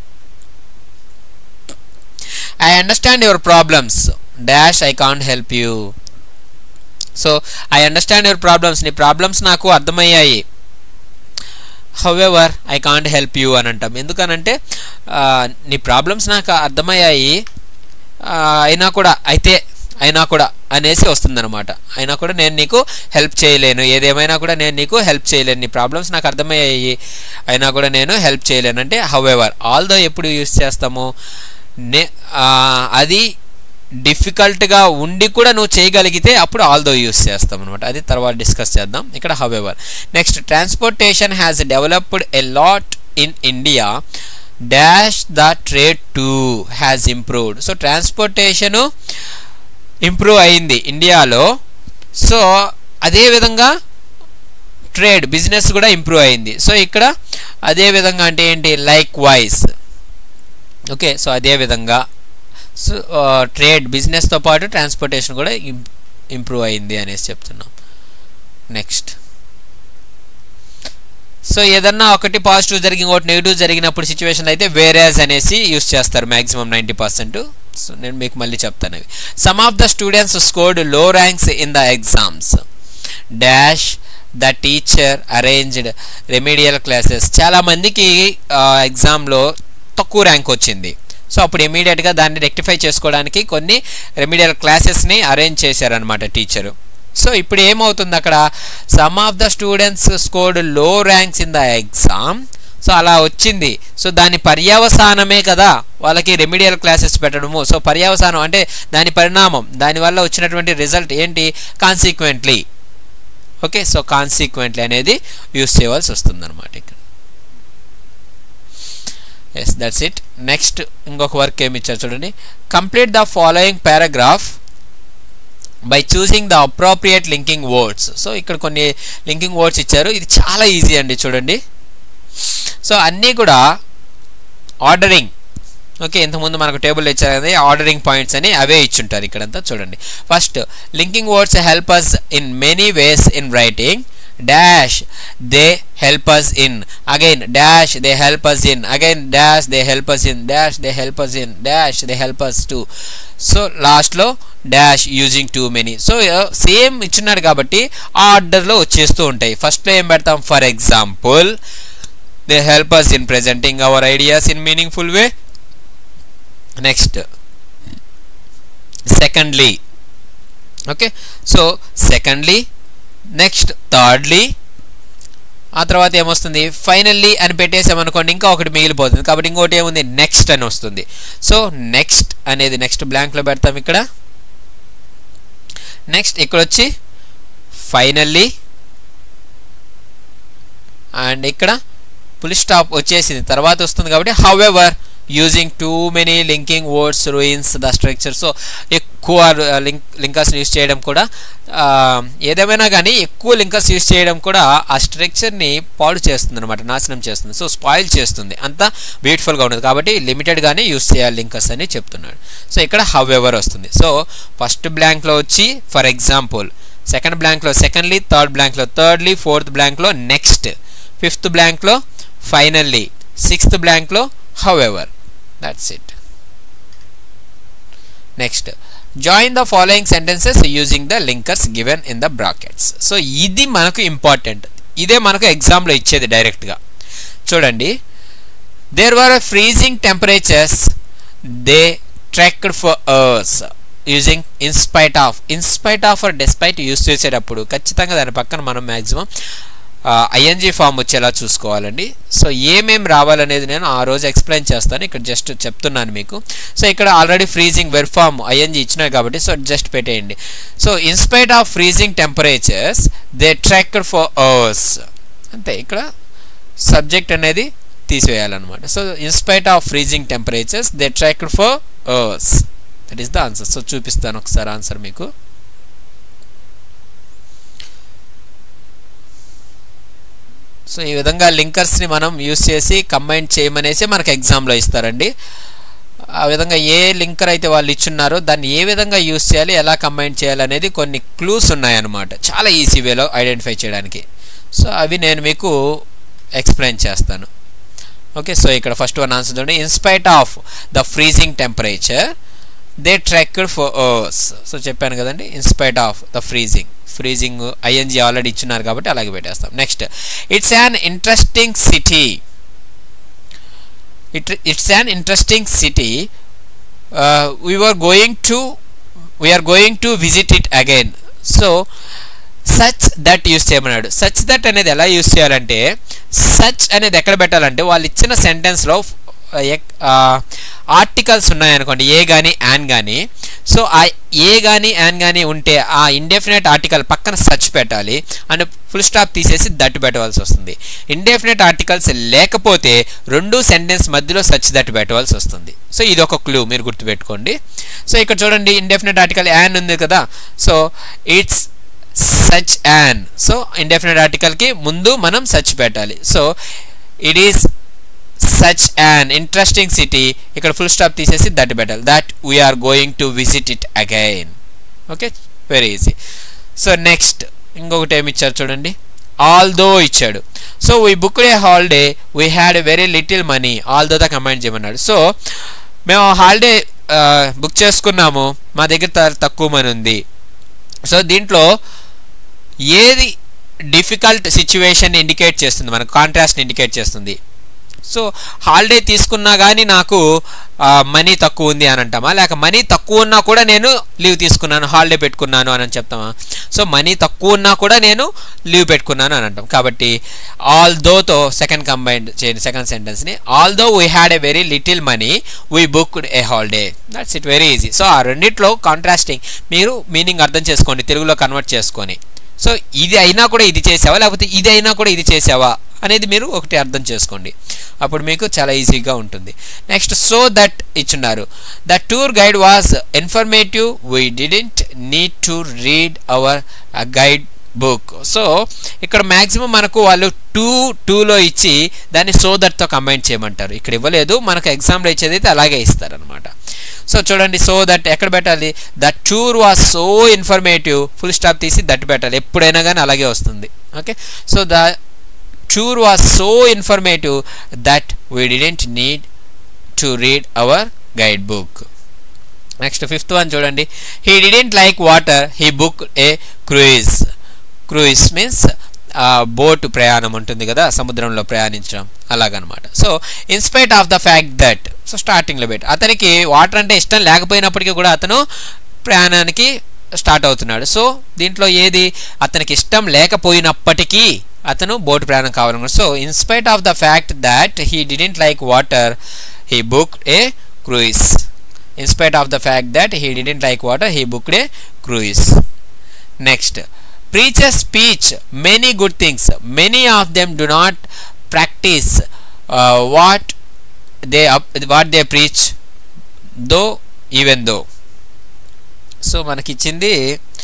[SPEAKER 3] I understand your problems dash I can't help you so I understand your problems నీ ప్రాబ్లమ్స్ నాకు అర్థమయ్యాయి however I can't help you అని అంటాం ఎందుకనంటే నీ ప్రాబ్లమ్స్ నాకు అర్థమయ్యాయి అయినా కూడా అయితే అయినా కూడా అనేసి వస్తుందన్నమాట అయినా కూడా నేను నీకు హెల్ప్ చేయలేను ఏదేమైనా కూడా నేను నీకు హెల్ప్ చేయలేను నీ ప్రాబ్లమ్స్ నాకు అర్థమయ్యాయి అయినా కూడా నేను హెల్ప్ చేయలేను అంటే హౌఎవర్ ఆల్దో ఎప్పుడు యూస్ చేస్తాము నే ఆ, అది డిఫికల్ట్గా ఉండి కూడా నువ్వు చేయగలిగితే అప్పుడు ఆల్దో యూస్ చేస్తాం అనమాట అది తర్వాత డిస్కస్ చేద్దాం ఇక్కడ however next transportation has developed a lot in India dash the trade too has improved so transportation improve అయింది ఇండియాలో సో అదేవిధంగా ట్రేడ్ బిజినెస్ కూడా ఇంప్రూవ్ అయింది సో ఇక్కడ అదే విధంగా అంటే ఏంటి లైక్ వైజ్ ఓకే సో అదే విధంగా సో ట్రేడ్ బిజినెస్తో పాటు ట్రాన్స్పోర్టేషన్ కూడా ఇంప్రూవ్ అయింది అనేసి చెప్తున్నాం నెక్స్ట్ సో ఏదన్నా ఒకటి పాజిటివ్ జరిగి ఒకటి నెగిటివ్ జరిగినప్పుడు సిచ్యువేషన్ అయితే వేరేజ్ అనేసి యూస్ చేస్తారు మ్యాక్సిమం నైంటీ పర్సెంట్ సో నేను మీకు మళ్ళీ చెప్తాను అవి some of the students scored low ranks in the exams dash the teacher arranged remedial classes చాలామందికి ఎగ్జామ్లో తక్కువ ర్యాంక్ వచ్చింది సో అప్పుడు ఇమీడియట్గా దాన్ని రెక్టిఫై చేసుకోవడానికి కొన్ని రెమీడియల్ క్లాసెస్ని అరేంజ్ చేశారనమాట టీచరు సో ఇప్పుడు ఏమవుతుంది అక్కడ some of the students scored low ranks in the exam so అలా వచ్చింది సో దాని పర్యవసానమే కదా వాళ్ళకి రెమిడియల్ క్లాసెస్ పెట్టడము సో పర్యవసానం అంటే దాని పరిణామం దానివల్ల వచ్చినటువంటి రిజల్ట్ ఏంటి కాన్సిక్వెంట్లీ ఓకే సో కాన్సిక్వెంట్లీ అనేది యూస్ చేయవలసి వస్తుంది అనమాట ఇక్కడ ఎస్ దట్స్ ఇట్ నెక్స్ట్ ఇంకొక వర్క్ ఏమి ఇచ్చారు చూడండి complete the following paragraph by choosing the appropriate linking words so ఇక్కడ కొన్ని లింకింగ్ వర్డ్స్ ఇచ్చారు ఇది చాలా ఈజీ అండి చూడండి సో అన్నీ కూడా ఆర్డరింగ్ ఓకే ఇంతకుముందు మనకు టేబుల్ ఇచ్చారు కదా ఆర్డరింగ్ పాయింట్స్ అని అవే ఇచ్చుంటారు ఇక్కడంతా చూడండి first linking words help us in many ways in writing dash they help us in again dash they help us in again dash they help us in dash they help us in dash they help us to so లాస్ట్లో dash using too many so same ఇచ్చినాడు కాబట్టి ఆ ఆర్డర్లో వచ్చేస్తూ ఉంటాయి ఫస్ట్లో ఏం పెడతాం for example they help us in presenting our ideas in meaningful way next secondly okay so secondly next thirdly ఆ తర్వాత ఏమొస్తుంది ఫైనల్లీ అని పెట్టేసామనుకోండి ఇంకా ఒకటి మిగిలిపోతుంది కాబట్టి ఇంకోటి ఏముంది నెక్స్ట్ అని వస్తుంది సో నెక్స్ట్ అనేది నెక్స్ట్ బ్లాంక్లో పెడతాం ఇక్కడ నెక్స్ట్ ఇక్కడ వచ్చి ఫైనల్లీ అండ్ ఇక్కడ పులి స్టాప్ వచ్చేసింది తర్వాత వస్తుంది కాబట్టి however using too many linking words ruins the structure so ఎక్కువ లింక్ లింకర్స్ యూస్ చేయడం కూడా ఆ, ఏదేమైనా కానీ ఎక్కువ లింకర్స్ యూస్ చేయడం కూడా ఆ స్ట్రక్చర్ని పాడు చేస్తుంది అనమాట నాశనం చేస్తుంది సో స్పాయిల్ చేస్తుంది అంత బ్యూటిఫుల్గా ఉండదు కాబట్టి లిమిటెడ్గానే యూస్ చేయాలి లింకర్స్ అని చెప్తున్నాడు సో ఇక్కడ హౌ ఎవర్ వస్తుంది సో ఫస్ట్ బ్లాంక్లో వచ్చి ఫర్ ఎగ్జాంపుల్ సెకండ్ బ్లాంక్లో సెకండ్లీ థర్డ్ బ్లాంక్లో థర్డ్లీ ఫోర్త్ బ్లాంక్లో నెక్స్ట్ ఫిఫ్త్ బ్లాంక్లో ఫైనల్లీ సిక్స్త్ బ్లాంక్లో however that's it next join the following sentences using the linkers given in the brackets so ఇది మనకు ఇంపార్టెంట్ ఇదే మనకు ఎగ్జామ్లో ఇచ్చేది డైరెక్ట్గా చూడండి there were freezing temperatures they trekked for hours using in spite of in spite of or despite use చేసేటప్పుడు ఖచ్చితంగా దాని పక్కన మనం మ్యాక్సిమం ఐఎన్జీ ఫామ్ వచ్చేలా చూసుకోవాలండి సో ఏమేమి రావాలనేది నేను ఆ రోజు ఎక్స్ప్లెయిన్ చేస్తాను ఇక్కడ జస్ట్ చెప్తున్నాను మీకు సో ఇక్కడ already freezing were form ING ఇచ్చినాయి కాబట్టి సో జస్ట్ పెట్టేయండి so in spite of freezing temperatures they tracked for hours అంతే ఇక్కడ సబ్జెక్ట్ అనేది తీసివేయాలన్నమాట so in spite of freezing temperatures they tracked for hours that is the answer so చూపిస్తాను ఒకసారి answer మీకు సో ఈ విధంగా లింకర్స్ని మనం యూస్ చేసి కంబైన్ చేయమనేసి మనకు ఎగ్జామ్లో ఇస్తారండి ఆ విధంగా ఏ లింకర్ అయితే వాళ్ళు ఇచ్చున్నారో దాన్ని ఏ విధంగా యూస్ చేయాలి ఎలా కంబైన్ చేయాలి అనేది కొన్ని క్లూస్ ఉన్నాయన్నమాట చాలా ఈజీ వేలో ఐడెంటిఫై చేయడానికి సో అవి నేను మీకు ఎక్స్ప్లెయిన్ చేస్తాను ఓకే సో ఇక్కడ ఫస్ట్ వన్ ఆన్సర్ చూడండి in spite of the freezing temperature they trekked for hours so చెప్పాను కదండి in spite of the freezing freezing ING already ఇచ్చున్నారు కాబట్టి అలాగే పెట్టేస్తాం next it's an interesting city it it's an interesting city we were going to we're going to visit it again so such that use చేయమన్నాడు such that అనేది ఎలా use చేయాలంటే such అనేది ఎక్కడ పెట్టాలంటే వాళ్ళు ఇచ్చిన సెంటెన్స్లో ఆర్టికల్స్ ఉన్నాయనుకోండి ఏ కానీ యాన్ కానీ సో ఆ ఏ కానీ యాన్ కానీ ఉంటే ఆ ఇండెఫినెట్ ఆర్టికల్ పక్కన సచ్ పెట్టాలి అండ్ ఫుల్ స్టాప్ తీసేసి దట్ పెట్టవలసి వస్తుంది ఇండెఫినెట్ ఆర్టికల్స్ లేకపోతే రెండు సెంటెన్స్ మధ్యలో సచ్ దట్ పెట్టవలసి వస్తుంది సో ఇది ఒక క్లూ మీరు గుర్తుపెట్టుకోండి సో ఇక్కడ చూడండి ఇండెఫినెట్ ఆర్టికల్ యాన్ ఉంది కదా so it's such an so indefinite ఆర్టికల్కి ముందు మనం సచ్ పెట్టాలి so it is such an interesting city ఇక్కడ ఫుల్ స్టాప్ తీసేసి దట్ పెట్టాలి that we're going to visit it again okay very easy so next ఇంకొకటి ఏమి ఇచ్చారు చూడండి ఆల్ దో ఇచ్చాడు so we book a holiday we had very little money although the comment చేయమన్నాడు so మేము holiday book చేసుకున్నాము మా దగ్గర తక్కువ మనీ ఉంది సో దీంట్లో ఏది డిఫికల్ట్ సిచ్యువేషన్ ఇండికేట్ చేస్తుంది మనకు కాంట్రాస్ట్ ఇండికేట్ చేస్తుంది సో హాలిడే తీసుకున్నా కానీ నాకు మనీ తక్కువ ఉంది అని అంటామా లేక మనీ తక్కువ ఉన్నా కూడా నేను లీవ్ తీసుకున్నాను హాలిడే పెట్టుకున్నాను అని చెప్తామా సో మనీ తక్కువ ఉన్నా కూడా నేను లీవ్ పెట్టుకున్నాను అని అంటాం కాబట్టి ఆల్ దోతో సెకండ్ కంబైండ్ చేయండి సెకండ్ సెంటెన్స్ని although we had a very little money we booked a holiday that's it very easy so ఆ రెండిట్లో కాంట్రాస్టింగ్ మీరు మీనింగ్ అర్థం చేసుకోండి తెలుగులో కన్వర్ట్ చేసుకొని సో ఇది అయినా కూడా ఇది చేసావా లేకపోతే ఇది అయినా కూడా ఇది చేసావా అనేది మీరు ఒకటి అర్థం చేసుకోండి అప్పుడు మీకు చాలా ఈజీగా ఉంటుంది నెక్స్ట్ సో దట్ ఇచ్చున్నారు the tour guide was informative we didn't need to read our guide book so ఇక్కడ మ్యాక్సిమం మనకు వాళ్ళు టూ టూలో ఇచ్చి దాన్ని సో దట్తో కంబైన్ చేయమంటారు ఇక్కడ ఇవ్వలేదు మనకు ఎగ్జామ్లో ఇచ్చేది అయితే అలాగే ఇస్తారనమాట సో చూడండి సో దట్ ఎక్కడ పెట్టాలి that tour was so informative full stop తీసి దట్ పెట్టాలి ఎప్పుడైనా కానీ అలాగే వస్తుంది okay so the tour was so informative that we didn't need to read our guide book next fifth one చూడండి he didn't like water he book a cruise cruise means boat ప్రయాణం ఉంటుంది కదా సముద్రంలో ప్రయాణించడం అలాగనమాట so in spite of the fact that so స్టార్టింగ్లో పెట్టి అతనికి వాటర్ అంటే ఇష్టం లేకపోయినప్పటికీ కూడా అతను ప్రయాణానికి స్టార్ట్ అవుతున్నాడు సో దీంట్లో ఏది అతనికి ఇష్టం లేకపోయినప్పటికీ అతను బోట్ ప్రయాణం కావాలనుకున్నాడు so in spite of the fact that he didn't like water he book a cruise in spite of the fact that he didn't like water he booked a cruise next preachers speech many good things many of them do not practice uh, what they up, what they preach though even though so మనకి ఇచ్చింది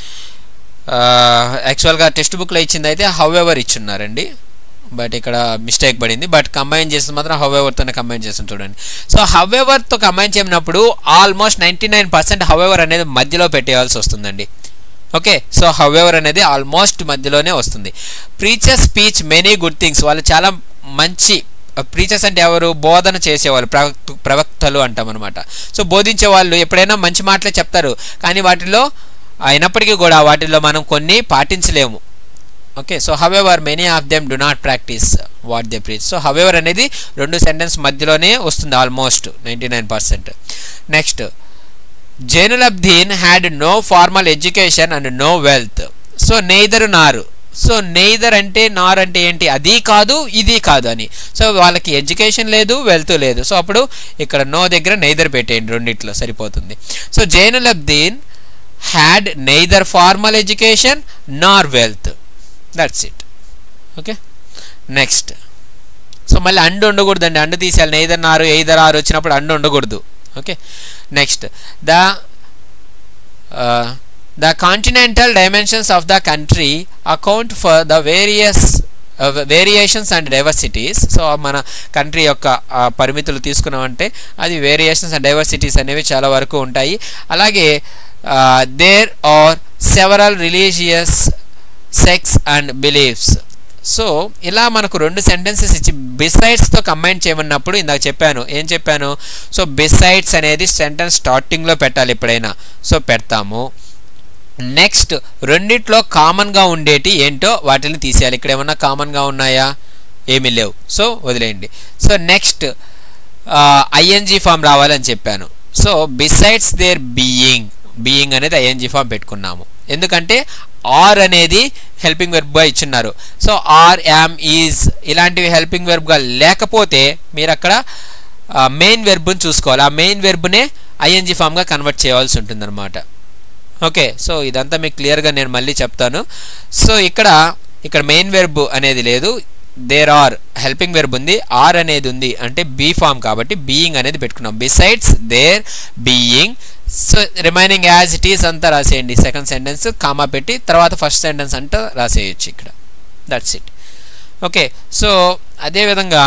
[SPEAKER 3] యాక్చువల్గా text బుక్లో ఇచ్చింది అయితే however ఇచ్చున్నారండి but ఇక్కడ mistake పడింది but combine చేస్తే మాత్రం హౌ ఎవర్తోనే కంబైన్ చేస్తాం చూడండి సో హౌ ఎవర్తో కంబైన్ చేయనప్పుడు almost ninety nine percent however అనేది మధ్యలో పెట్టేయాల్సి వస్తుందండి ఓకే సో హవెవర్ అనేది ఆల్మోస్ట్ మధ్యలోనే వస్తుంది preacher speech many good things వాళ్ళు చాలా మంచి ప్రీచర్స్ అంటే ఎవరు బోధన చేసేవాళ్ళు ప్రవక్త ప్రవక్తలు అంటాం అనమాట సో బోధించే వాళ్ళు ఎప్పుడైనా మంచి మాటలే చెప్తారు కానీ వాటిలో అయినప్పటికీ కూడా వాటిలో మనం కొన్ని పాటించలేము okay so however many of them do not practice what they preach so however అనేది రెండు సెంటెన్స్ మధ్యలోనే వస్తుంది almost ninety nine percent next Zainulabdeen had no formal education and no wealth so neither nor so neither అంటే nor అంటే ఏంటి అది కాదు ఇది కాదు అని సో వాళ్ళకి ఎడ్యుకేషన్ లేదు వెల్త్ లేదు సో అప్పుడు ఇక్కడ నో దగ్గర నెయిదర్ పెట్టేయండి రెండిట్లో సరిపోతుంది so Zainulabdeen had neither formal education nor wealth that's it okay next so మళ్ళీ అండు ఉండకూడదండి అండు తీసేయాలి నెయిదర్ నారు ఎయిదర్ ఆరు వచ్చినప్పుడు అండు ఉండకూడదు okay next the the continental dimensions of the country account for the various variations and diversities so మన country యొక్క పరిమితులు తీసుకున్నామంటే అది వేరియేషన్స్ అండ్ డైవర్సిటీస్ అనేవి చాలా వరకు ఉంటాయి అలాగే there are several religious sects and beliefs so ఇలా మనకు రెండు సెంటెన్సెస్ ఇచ్చి బిసైడ్స్తో కంబైన్ చేయమన్నప్పుడు ఇందాక చెప్పాను ఏం చెప్పాను సో బిసైడ్స్ అనేది సెంటెన్స్ స్టార్టింగ్లో పెట్టాలి ఎప్పుడైనా సో పెడతాము నెక్స్ట్ రెండిట్లో కామన్గా ఉండేటి ఏంటో వాటిని తీసేయాలి ఇక్కడ ఏమన్నా కామన్గా ఉన్నాయా ఏమీ లేవు సో వదిలేయండి సో నెక్స్ట్ ఐఎన్జీ ఫామ్ రావాలని చెప్పాను so besides there being being అనేది ఐఎన్జీ ఫామ్ పెట్టుకున్నాము ఎందుకంటే ఆర్ అనేది హెల్పింగ్ వెర్బ్గా ఇచ్చున్నారు సో ఆర్ యామ్ ఈజ్ ఇలాంటివి హెల్పింగ్ వెర్బ్గా లేకపోతే మీరు అక్కడ మెయిన్ వెర్బ్ని చూసుకోవాలి ఆ మెయిన్ వెర్బ్నే ఐఎన్జీ ఫామ్గా కన్వర్ట్ చేయాల్సి ఉంటుందన్నమాట ఓకే సో ఇదంతా మీకు క్లియర్గా నేను మళ్ళీ చెప్తాను సో ఇక్కడ ఇక్కడ మెయిన్ వెర్బ్ అనేది లేదు దేర్ ఆర్ హెల్పింగ్ వెర్బ్ ఉంది ఆర్ అనేది ఉంది అంటే బీ ఫామ్ కాబట్టి బీయింగ్ అనేది పెట్టుకున్నాం besides there being so remaining as it is అంతా రాసేయండి సెకండ్ సెంటెన్స్ కామా పెట్టి తర్వాత ఫస్ట్ సెంటెన్స్ అంతా రాసేయచ్చు ఇక్కడ దట్స్ ఇట్ ఓకే సో అదేవిధంగా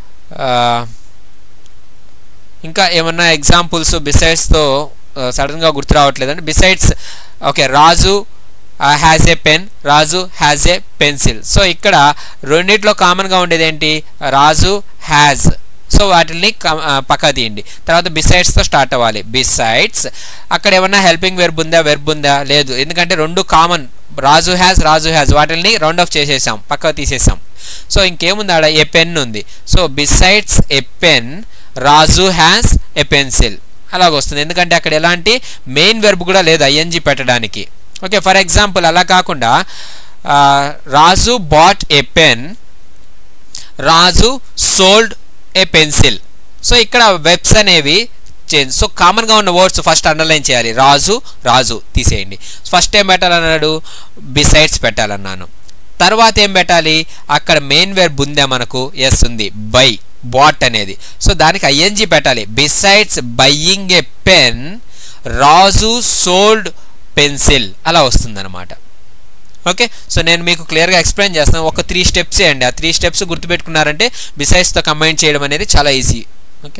[SPEAKER 3] ఇంకా ఏమన్నా ఎగ్జాంపుల్స్ బిసైడ్స్తో సడన్గా గుర్తు రావట్లేదండి besides okay Raju has a pen Raju has a pencil so ఇక్కడ రెండిట్లో కామన్గా ఉండేది ఏంటి రాజు హ్యాజ్ సో వాటిని పక్క తీయండి తర్వాత బిసైడ్స్తో స్టార్ట్ అవ్వాలి బిసైడ్స్ అక్కడ ఏమన్నా హెల్పింగ్ వెర్బ్ ఉందా వెర్బ్ ఉందా లేదు ఎందుకంటే రెండు common Raju has Raju has వాటిని రౌండ్ ఆఫ్ చేసేసాం పక్క తీసేసాం సో ఇంకేముంది ఆడ ఏ పెన్ ఉంది so besides a pen Raju has a pencil అలాగ వస్తుంది ఎందుకంటే అక్కడ ఎలాంటి మెయిన్ వెర్బ్ కూడా లేదు ఐఎన్జి పెట్టడానికి ఓకే ఫర్ ఎగ్జాంపుల్ అలా కాకుండా Raju bought a pen Raju sold a pencil so ఇక్కడ వెబ్స్ అనేవి చేంజ్ సో కామన్గా ఉన్న వర్డ్స్ ఫస్ట్ అండర్లైన్ చేయాలి రాజు రాజు తీసేయండి ఫస్ట్ ఏం పెట్టాలన్నాడు బిసైడ్స్ పెట్టాలన్నాను తర్వాత ఏం పెట్టాలి అక్కడ మెయిన్ వెర్బ్ ఉందా మనకు ఎస్ ఉంది బై బాట్ అనేది సో దానికి ఐఎన్జి పెట్టాలి besides buying a pen Raju sold pencil అలా వస్తుందన్నమాట ఓకే సో నేను మీకు క్లియర్గా ఎక్స్ప్లెయిన్ చేస్తాను ఒక త్రీ స్టెప్స్ అండి ఆ త్రీ స్టెప్స్ గుర్తుపెట్టుకున్నారంటే బిసైడ్స్తో కంబైన్ చేయడం అనేది చాలా easy okay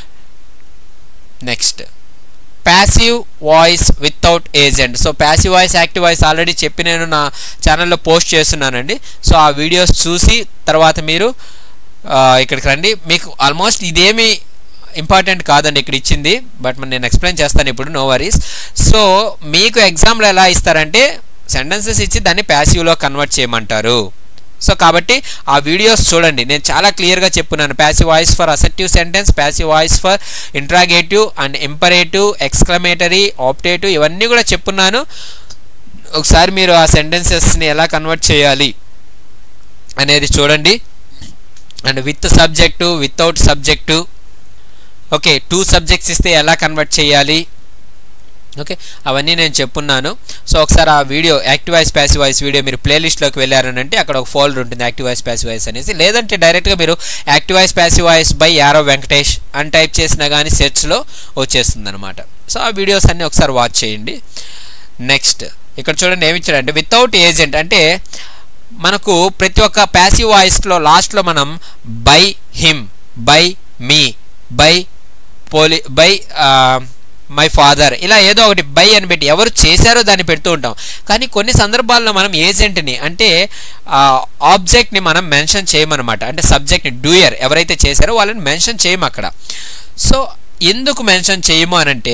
[SPEAKER 3] next passive voice without agent so passive voice active voice already చెప్పి నేను నా ఛానల్లో పోస్ట్ చేస్తున్నానండి సో ఆ వీడియోస్ చూసి తర్వాత మీరు ఇక్కడికి రండి మీకు ఆల్మోస్ట్ ఇదేమి ఇంపార్టెంట్ కాదండి ఇక్కడ ఇచ్చింది బట్ నేను ఎక్స్ప్లెయిన్ చేస్తాను ఇప్పుడు నో వరీస్ సో మీకు ఎగ్జామ్లో ఎలా ఇస్తారంటే సెంటెన్సెస్ ఇచ్చి దాన్ని ప్యాసివ్లో కన్వర్ట్ చేయమంటారు సో కాబట్టి ఆ వీడియోస్ చూడండి నేను చాలా క్లియర్గా చెప్పున్నాను passive voice for assertive sentence passive voice for interrogative and imperative exclamatory optative ఇవన్నీ కూడా చెప్పున్నాను ఒకసారి మీరు ఆ సెంటెన్సెస్ని ఎలా కన్వర్ట్ చేయాలి అనేది చూడండి and with subject without subject okay two subjects ఇస్తే ఎలా కన్వర్ట్ చేయాలి ఓకే అవన్నీ నేను చెప్పున్నాను సో ఒకసారి ఆ video active voice passive voice video మీరు ప్లేలిస్ట్లోకి వెళ్ళారనంటే అక్కడ ఒక ఫోల్డర్ ఉంటుంది యాక్టివ్ వాయిస్ ప్యాసివ్ వాయిస్ అనేసి లేదంటే డైరెక్ట్గా మీరు active voice passive voice by Yaro Venkatesh అని టైప్ చేసినా కానీ సెర్చ్లో వచ్చేస్తుంది అనమాట సో ఆ వీడియోస్ అన్నీ ఒకసారి వాచ్ చేయండి నెక్స్ట్ ఇక్కడ చూడండి ఏమి ఇచ్చాడంటే వితౌట్ ఏజెంట్ అంటే మనకు ప్రతి ఒక్క ప్యాసివ్ వాయిస్లో లాస్ట్లో మనం by him by me by police by my father ఇలా ఏదో ఒకటి బై అని పెట్టి ఎవరు చేశారో దాన్ని పెడుతూ ఉంటాం కానీ కొన్ని సందర్భాల్లో మనం ఏజెంట్ని అంటే ఆబ్జెక్ట్ని మనం మెన్షన్ చేయమన్నమాట అంటే సబ్జెక్ట్ని డూయర్ ఎవరైతే చేశారో వాళ్ళని మెన్షన్ చేయము అక్కడ సో ఎందుకు మెన్షన్ చేయము అని అంటే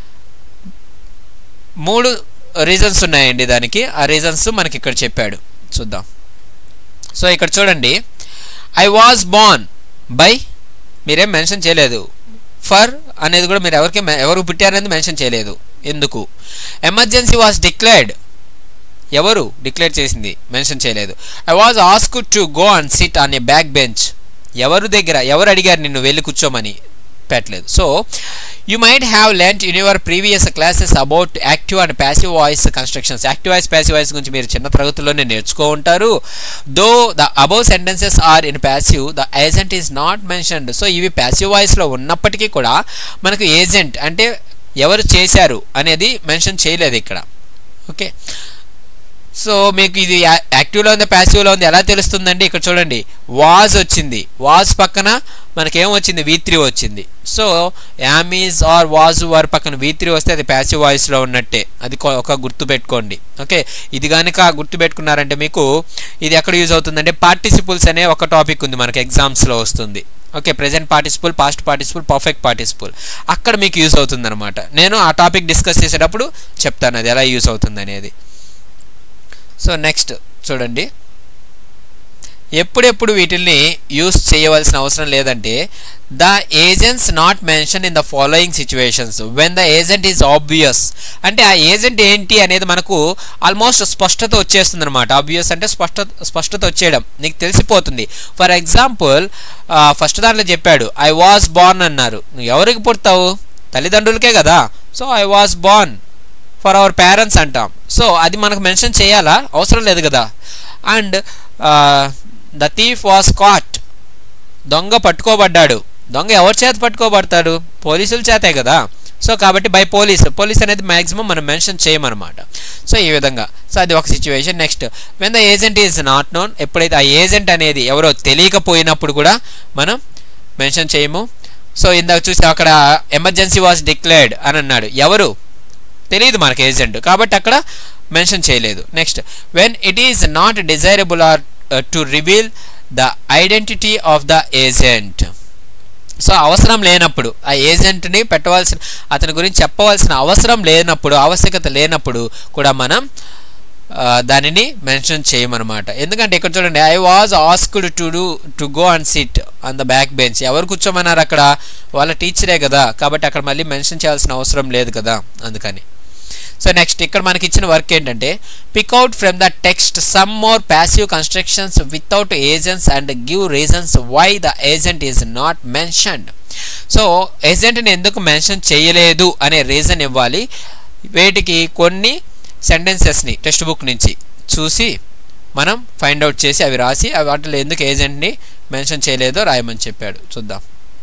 [SPEAKER 3] మూడు రీజన్స్ ఉన్నాయండి దానికి ఆ రీజన్స్ మనకి ఇక్కడ చెప్పాడు చూద్దాం సో ఇక్కడ చూడండి ఐ వాజ్ బార్న్ బై మీరేం మెన్షన్ చేయలేదు ఫర్ అనేది కూడా మీరు ఎవరికి ఎవరు పుట్టారనేది మెన్షన్ చేయలేదు ఎందుకు ఎమర్జెన్సీ వాజ్ డిక్లేర్డ్ ఎవరు డిక్లేర్ చేసింది మెన్షన్ చేయలేదు I was ask to go and sit on a back bench ఎవరు దగ్గర ఎవరు అడిగారు నిన్ను వెళ్ళి కూర్చోమని పెట్టలేదు so you might have learn in your previous classes about active and passive voice constructions active voice passive voice గురించి మీరు చిన్న తరగతుల్లోనే నేర్చుకో ఉంటారు though the above sentences are in passive the agent is not mentioned so ఇవి passive వాయిస్లో ఉన్నప్పటికీ కూడా మనకు ఏజెంట్ అంటే ఎవరు చేశారు అనేది మెన్షన్ చేయలేదు ఇక్కడ ఓకే సో మీకు ఇది యాక్టివ్లో ఉంది ప్యాసివ్లో ఉంది ఎలా తెలుస్తుందండి ఇక్కడ చూడండి వాజ్ వచ్చింది వాజ్ పక్కన మనకేం వచ్చింది వీ త్రీ వచ్చింది so am is are was were పక్కన వీ త్రీ వస్తే అది ప్యాసివ్ వాయిస్లో ఉన్నట్టే అది ఒక గుర్తు పెట్టుకోండి ఓకే ఇది కనుక గుర్తు పెట్టుకున్నారంటే మీకు ఇది ఎక్కడ యూజ్ అవుతుందంటే పార్టిసిపుల్స్ అనే ఒక టాపిక్ ఉంది మనకి ఎగ్జామ్స్లో వస్తుంది okay present participle past participle perfect participle అక్కడ మీకు యూజ్ అవుతుంది అనమాట నేను ఆ టాపిక్ డిస్కస్ చేసేటప్పుడు చెప్తాను అది ఎలా యూజ్ అవుతుంది అనేది సో నెక్స్ట్ చూడండి ఎప్పుడెప్పుడు వీటిల్ని యూస్ చేయవలసిన అవసరం లేదంటే the agents not mention in the following situations when the agent is obvious అంటే ఆ ఏజెంట్ ఏంటి అనేది మనకు ఆల్మోస్ట్ స్పష్టత వచ్చేస్తుంది అనమాట ఆబ్వియస్ అంటే స్పష్ట స్పష్టత వచ్చేయడం నీకు తెలిసిపోతుంది ఫర్ ఎగ్జాంపుల్ ఫస్ట్ దాంట్లో చెప్పాడు ఐ వాజ్ బార్న్ అన్నారు నువ్వు ఎవరికి పుడతావు తల్లిదండ్రులకే కదా so I was born for our parents అంటాం సో అది మనకు మెన్షన్ చేయాలా అవసరం లేదు కదా and the thief was caught దొంగ పట్టుకోబడ్డాడు దొంగ ఎవరి చేత పట్టుకోబడతాడు పోలీసుల చేతే కదా సో కాబట్టి బై పోలీస్ పోలీస్ అనేది మ్యాక్సిమం మనం మెన్షన్ చేయమన్నమాట సో ఈ విధంగా సో అది ఒక situation next when the agent is not known ఎప్పుడైతే ఆ ఏజెంట్ అనేది ఎవరో తెలియకపోయినప్పుడు కూడా మనం మెన్షన్ చేయము సో ఇందాక చూసి అక్కడ ఎమర్జెన్సీ వాజ్ డిక్లేర్డ్ అని అన్నాడు ఎవరు తెలియదు మనకి ఏజెంట్ కాబట్టి అక్కడ మెన్షన్ చేయలేదు next when it is not desirable or to reveal the identity of the agent so అవసరం లేనప్పుడు ఆ ఏజెంట్ని పెట్టవలసిన అతని గురించి చెప్పవలసిన అవసరం లేనప్పుడు ఆవశ్యకత లేనప్పుడు కూడా మనం ఆ, దానిని మెన్షన్ చేయమన్నమాట ఎందుకంటే ఇక్కడ చూడండి I was asked to do to go and sit on the back bench ఎవరు కూర్చోమన్నారు అక్కడ వాళ్ళ టీచరే కదా కాబట్టి అక్కడ మళ్ళీ మెన్షన్ చేయాల్సిన అవసరం లేదు కదా అందుకని సో నెక్స్ట్ ఇక్కడ మనకి ఇచ్చిన వర్క్ ఏంటంటే pick out from the text some more passive constructions without agents and give reasons why the agent is not mentioned so ఏజెంట్ని ఎందుకు మెన్షన్ చేయలేదు అనే రీజన్ ఇవ్వాలి వీటికి కొన్ని సెంటెన్సెస్ని టెక్స్ట్ బుక్ నుంచి చూసి మనం ఫైండ్ అవుట్ చేసి అవి రాసి అవి వాటిలో ఎందుకు ఏజెంట్ని మెన్షన్ చేయలేదో రాయమని చెప్పాడు చూద్దాం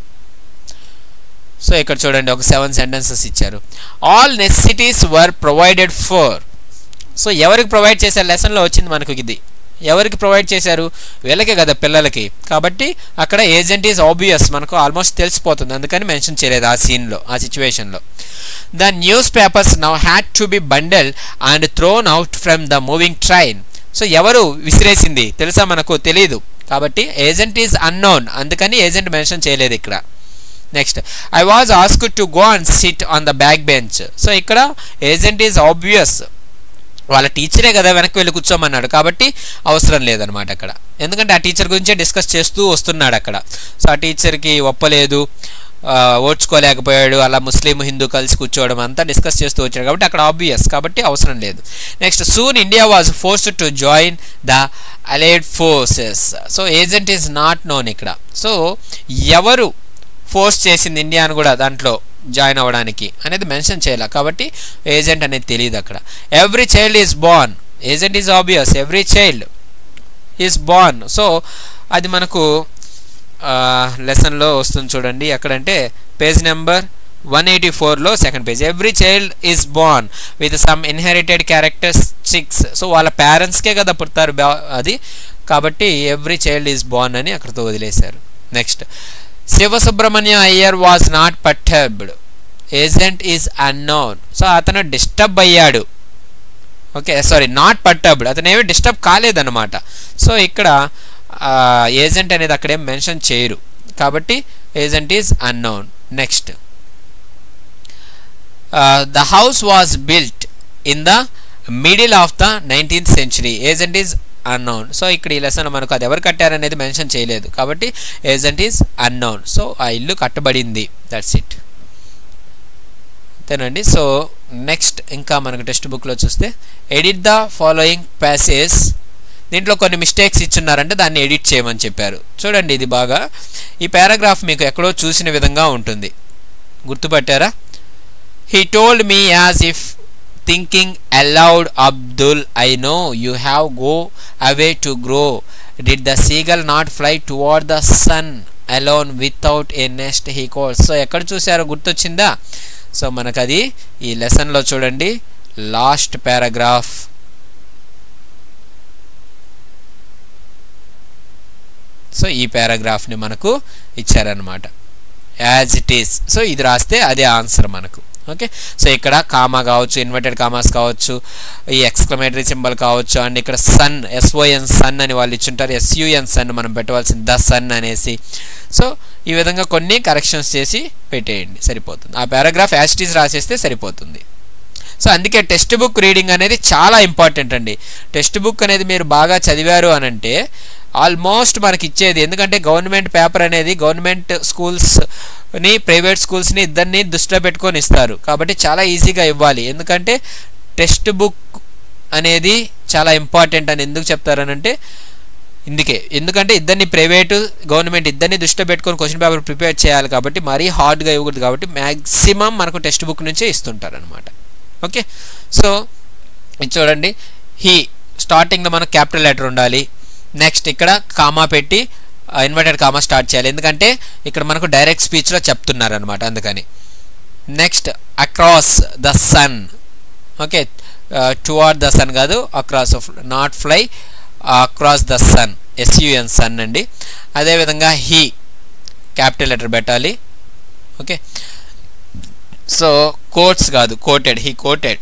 [SPEAKER 3] సో ఇక్కడ చూడండి ఒక సెవెన్ సెంటెన్సెస్ ఇచ్చారు all necessities were provided for so ఎవరికి ప్రొవైడ్ చేశారు లెసన్లో వచ్చింది మనకు ఇది ఎవరికి ప్రొవైడ్ చేశారు వీళ్ళకే కదా పిల్లలకి కాబట్టి అక్కడ ఏజెంట్ ఈజ్ ఆబ్వియస్ మనకు ఆల్మోస్ట్ తెలిసిపోతుంది అందుకని మెన్షన్ చేయలేదు ఆ సీన్లో ఆ సిచ్యువేషన్లో the newspapers now had to be bundled and thrown out from the moving train so ఎవరు విసిరేసింది తెలుసా మనకు తెలియదు కాబట్టి ఏజెంట్ ఈజ్ అన్నోన్ అందుకని ఏజెంట్ మెన్షన్ చేయలేదు ఇక్కడ next I was ask to go and sit on the back bench so ఇక్కడ ఏజెంట్ ఈజ్ ఆబ్వియస్ వాళ్ళ టీచరే కదా వెనక్కి వెళ్ళి కూర్చోమన్నాడు కాబట్టి అవసరం లేదనమాట అక్కడ ఎందుకంటే ఆ టీచర్ గురించే డిస్కస్ చేస్తూ వస్తున్నాడు అక్కడ సో ఆ టీచర్కి ఒప్పలేదు ఆ, ఓడ్చుకోలేకపోయాడు అలా ముస్లిం హిందూ కలిసి కూర్చోవడం అంతా డిస్కస్ చేస్తూ వచ్చాడు కాబట్టి అక్కడ ఆబ్వియస్ కాబట్టి అవసరం లేదు next soon India was forced to join the allied forces so agent is not known ఇక్కడ సో ఎవరు ఫోర్స్ చేసింది ఇండియాను కూడా దాంట్లో జాయిన్ అవ్వడానికి అనేది మెన్షన్ చేయాలి కాబట్టి ఏజెంట్ అనేది తెలియదు అక్కడ every child is born agent is obvious every child is born so అది మనకు లెసన్లో వస్తుంది చూడండి ఎక్కడంటే పేజ్ నెంబర్ వన్ ఎయిటీ ఫోర్లో second page every child is born with some inherited characteristics so వాళ్ళ పేరెంట్స్కే కదా పుడతారు బా- అది కాబట్టి ఎవ్రీ చైల్డ్ ఈజ్ బార్న్ అని అక్కడితో వదిలేశారు next Sivasubrahmanya Iyer was not perturbed agent is unknown so అతను డిస్టర్బ్ అయ్యాడు ఓకే సారీ నాట్ పట్టబ్డ్ అతను ఏమి డిస్టర్బ్ కాలేదన్నమాట సో ఇక్కడ ఏజెంట్ అనేది అక్కడేం మెన్షన్ చేయరు కాబట్టి agent is unknown next the house was built in the middle of the nineteenth century agent is unknown so ఇక్కడ ఈ లెసన్ మనకు అది ఎవరు కట్టారనేది మెన్షన్ చేయలేదు కాబట్టి ఏజెంట్ ఈజ్ అన్నోన్ సో ఆ ఇల్లు కట్టబడింది దట్స్ ఇట్ అంతేనండి సో నెక్స్ట్ ఇంకా మనకు టెక్స్ట్ బుక్లో చూస్తే ఎడిట్ ద ఫాలోయింగ్ ప్యాసేజ్ దీంట్లో కొన్ని మిస్టేక్స్ ఇచ్చున్నారంటే దాన్ని ఎడిట్ చేయమని చెప్పారు చూడండి ఇది బాగా ఈ పారాగ్రాఫ్ మీకు ఎక్కడో చూసిన విధంగా ఉంటుంది గుర్తుపట్టారా he told me as if thinking aloud Abdul I know you have go away to grow did the seagull not fly toward the sun alone without a nest he calls so ఎక్కడ చూసారో గుర్తొచ్చిందా so మనకు అది ఈ లెసన్లో చూడండి last paragraph so ఈ పారాగ్రాఫ్ని మనకు ఇచ్చారనమాట యాజ్ ఇట్ ఈస్ సో ఇది రాస్తే అదే ఆన్సర్ మనకు ఓకే సో ఇక్కడ కామా కావచ్చు ఇన్వర్టెడ్ కామాస్ కావచ్చు ఈ ఎక్స్క్లమేటరీ సింబల్ కావచ్చు అండ్ ఇక్కడ సన్ ఎస్ఓఎన్ సన్ అని వాళ్ళు ఇచ్చుంటారు ఎస్యుఎన్ సన్ మనం పెట్టవలసింది ద సన్ అనేసి సో ఈ విధంగా కొన్ని కరెక్షన్స్ చేసి పెట్టేయండి సరిపోతుంది ఆ పారాగ్రాఫ్ యాస్టీస్ రాసేస్తే సరిపోతుంది సో అందుకే టెక్స్ట్ బుక్ రీడింగ్ అనేది చాలా ఇంపార్టెంట్ అండి టెక్స్ట్ బుక్ అనేది మీరు బాగా చదివారు అని అంటే ఆల్మోస్ట్ మనకి ఇచ్చేది ఎందుకంటే గవర్నమెంట్ పేపర్ అనేది గవర్నమెంట్ స్కూల్స్ని ప్రైవేట్ స్కూల్స్ని ఇద్దరిని దృష్టిలో పెట్టుకొని ఇస్తారు కాబట్టి చాలా ఈజీగా ఇవ్వాలి ఎందుకంటే టెక్స్ట్ బుక్ అనేది చాలా ఇంపార్టెంట్ అని ఎందుకు చెప్తారనంటే ఇందుకే ఎందుకంటే ఇద్దరిని ప్రైవేటు గవర్నమెంట్ ఇద్దరిని దృష్టిలో పెట్టుకొని క్వశ్చన్ పేపర్ ప్రిపేర్ చేయాలి కాబట్టి మరీ హార్డ్గా ఇవ్వకూడదు కాబట్టి మ్యాక్సిమం మనకు టెక్స్ట్ బుక్ నుంచే ఇస్తుంటారు అనమాట ఓకే సో ఇది చూడండి హీ స్టార్టింగ్లో మనకు క్యాపిటల్ లెటర్ ఉండాలి నెక్స్ట్ ఇక్కడ కామా పెట్టి ఇన్వర్టెడ్ కామా స్టార్ట్ చేయాలి ఎందుకంటే ఇక్కడ మనకు డైరెక్ట్ స్పీచ్లో చెప్తున్నారు అనమాట అందుకని next across the sun okay toward the sun కాదు across not fly across the sun SUN sun అండి అదేవిధంగా హీ క్యాపిటల్ లెటర్ పెట్టాలి ఓకే సో కోట్స్ కాదు కోటెడ్ హీ కోటెడ్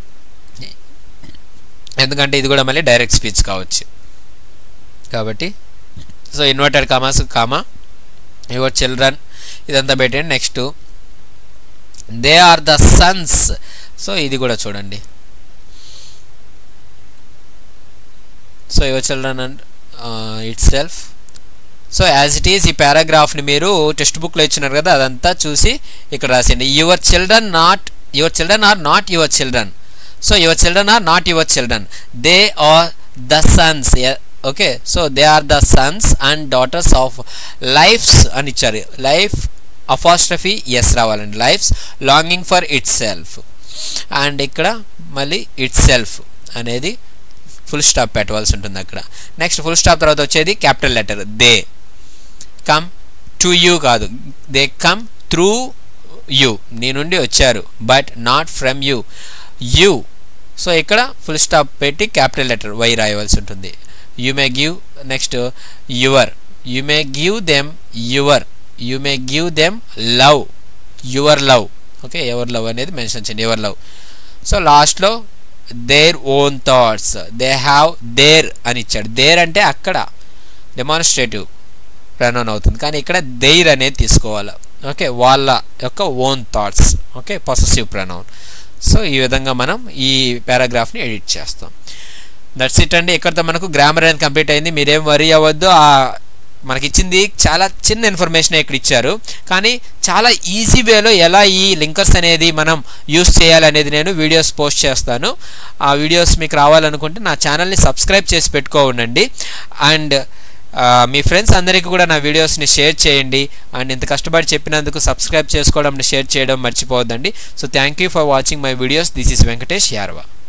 [SPEAKER 3] ఎందుకంటే ఇది కూడా మళ్ళీ డైరెక్ట్ స్పీచ్ కావచ్చు కాబట్టి so inverted commas comma your children ఇదంతా పెట్టండి next they are the sons so ఇది కూడా చూడండి so your children and itself so as it is ఈ పారాగ్రాఫ్ని మీరు టెక్స్ట్ బుక్లో ఇచ్చినారు కదా అదంతా చూసి ఇక్కడ రాసిండి your children not your children are not your children so your children are not your children they are the sons okay so they are the sons and daughters of lifes అని ఇచ్చారు life apostrophe S రావాలండి life's longing for itself and ఇక్కడ మళ్ళీ itself అనేది full stop పెట్టవలసి ఉంటుంది అక్కడ next full stop తర్వాత వచ్చేది capital letter they come to you కాదు దే కమ్ త్రూ యూ నీ నుండి వచ్చారు but not from you you so ఇక్కడ ఫుల్ స్టాప్ పెట్టి క్యాపిటల్ లెటర్ వై రాయవలసి ఉంటుంది you may give next your you may give them your you may give them love your love okay ever love అనేది mention చేయండి ever love so లాస్ట్లో their own thoughts they have their అని ఇచ్చాడు there అంటే అక్కడ demonstrative pronoun అవుతుంది కానీ ఇక్కడ దేర్ అనేది తీసుకోవాలి ఓకే వాళ్ళ యొక్క own thoughts okay possessive pronoun so ఈ విధంగా మనం ఈ పారాగ్రాఫ్ని ఎడిట్ చేస్తాం దట్స్ ఇట్ అండి ఇక్కడతో మనకు గ్రామర్ అనేది కంప్లీట్ అయింది మీరేం వరీ అవ్వద్దు ఆ మనకి ఇచ్చింది చాలా చిన్న ఇన్ఫర్మేషన్ ఇక్కడ ఇచ్చారు కానీ చాలా ఈజీ వేలో ఎలా ఈ లింకర్స్ అనేది మనం యూస్ చేయాలనేది నేను వీడియోస్ పోస్ట్ చేస్తాను ఆ వీడియోస్ మీకు రావాలనుకుంటే నా ఛానల్ని సబ్స్క్రైబ్ చేసి పెట్టుకో ఉండండి అండ్ మీ ఫ్రెండ్స్ అందరికీ కూడా నా వీడియోస్ని షేర్ చేయండి అండ్ ఇంత కష్టపడి చెప్పినందుకు సబ్స్క్రైబ్ చేసుకోవడం షేర్ చేయడం మర్చిపోవద్దండి so thank you for watching my videos this is Venkatesh యార్వా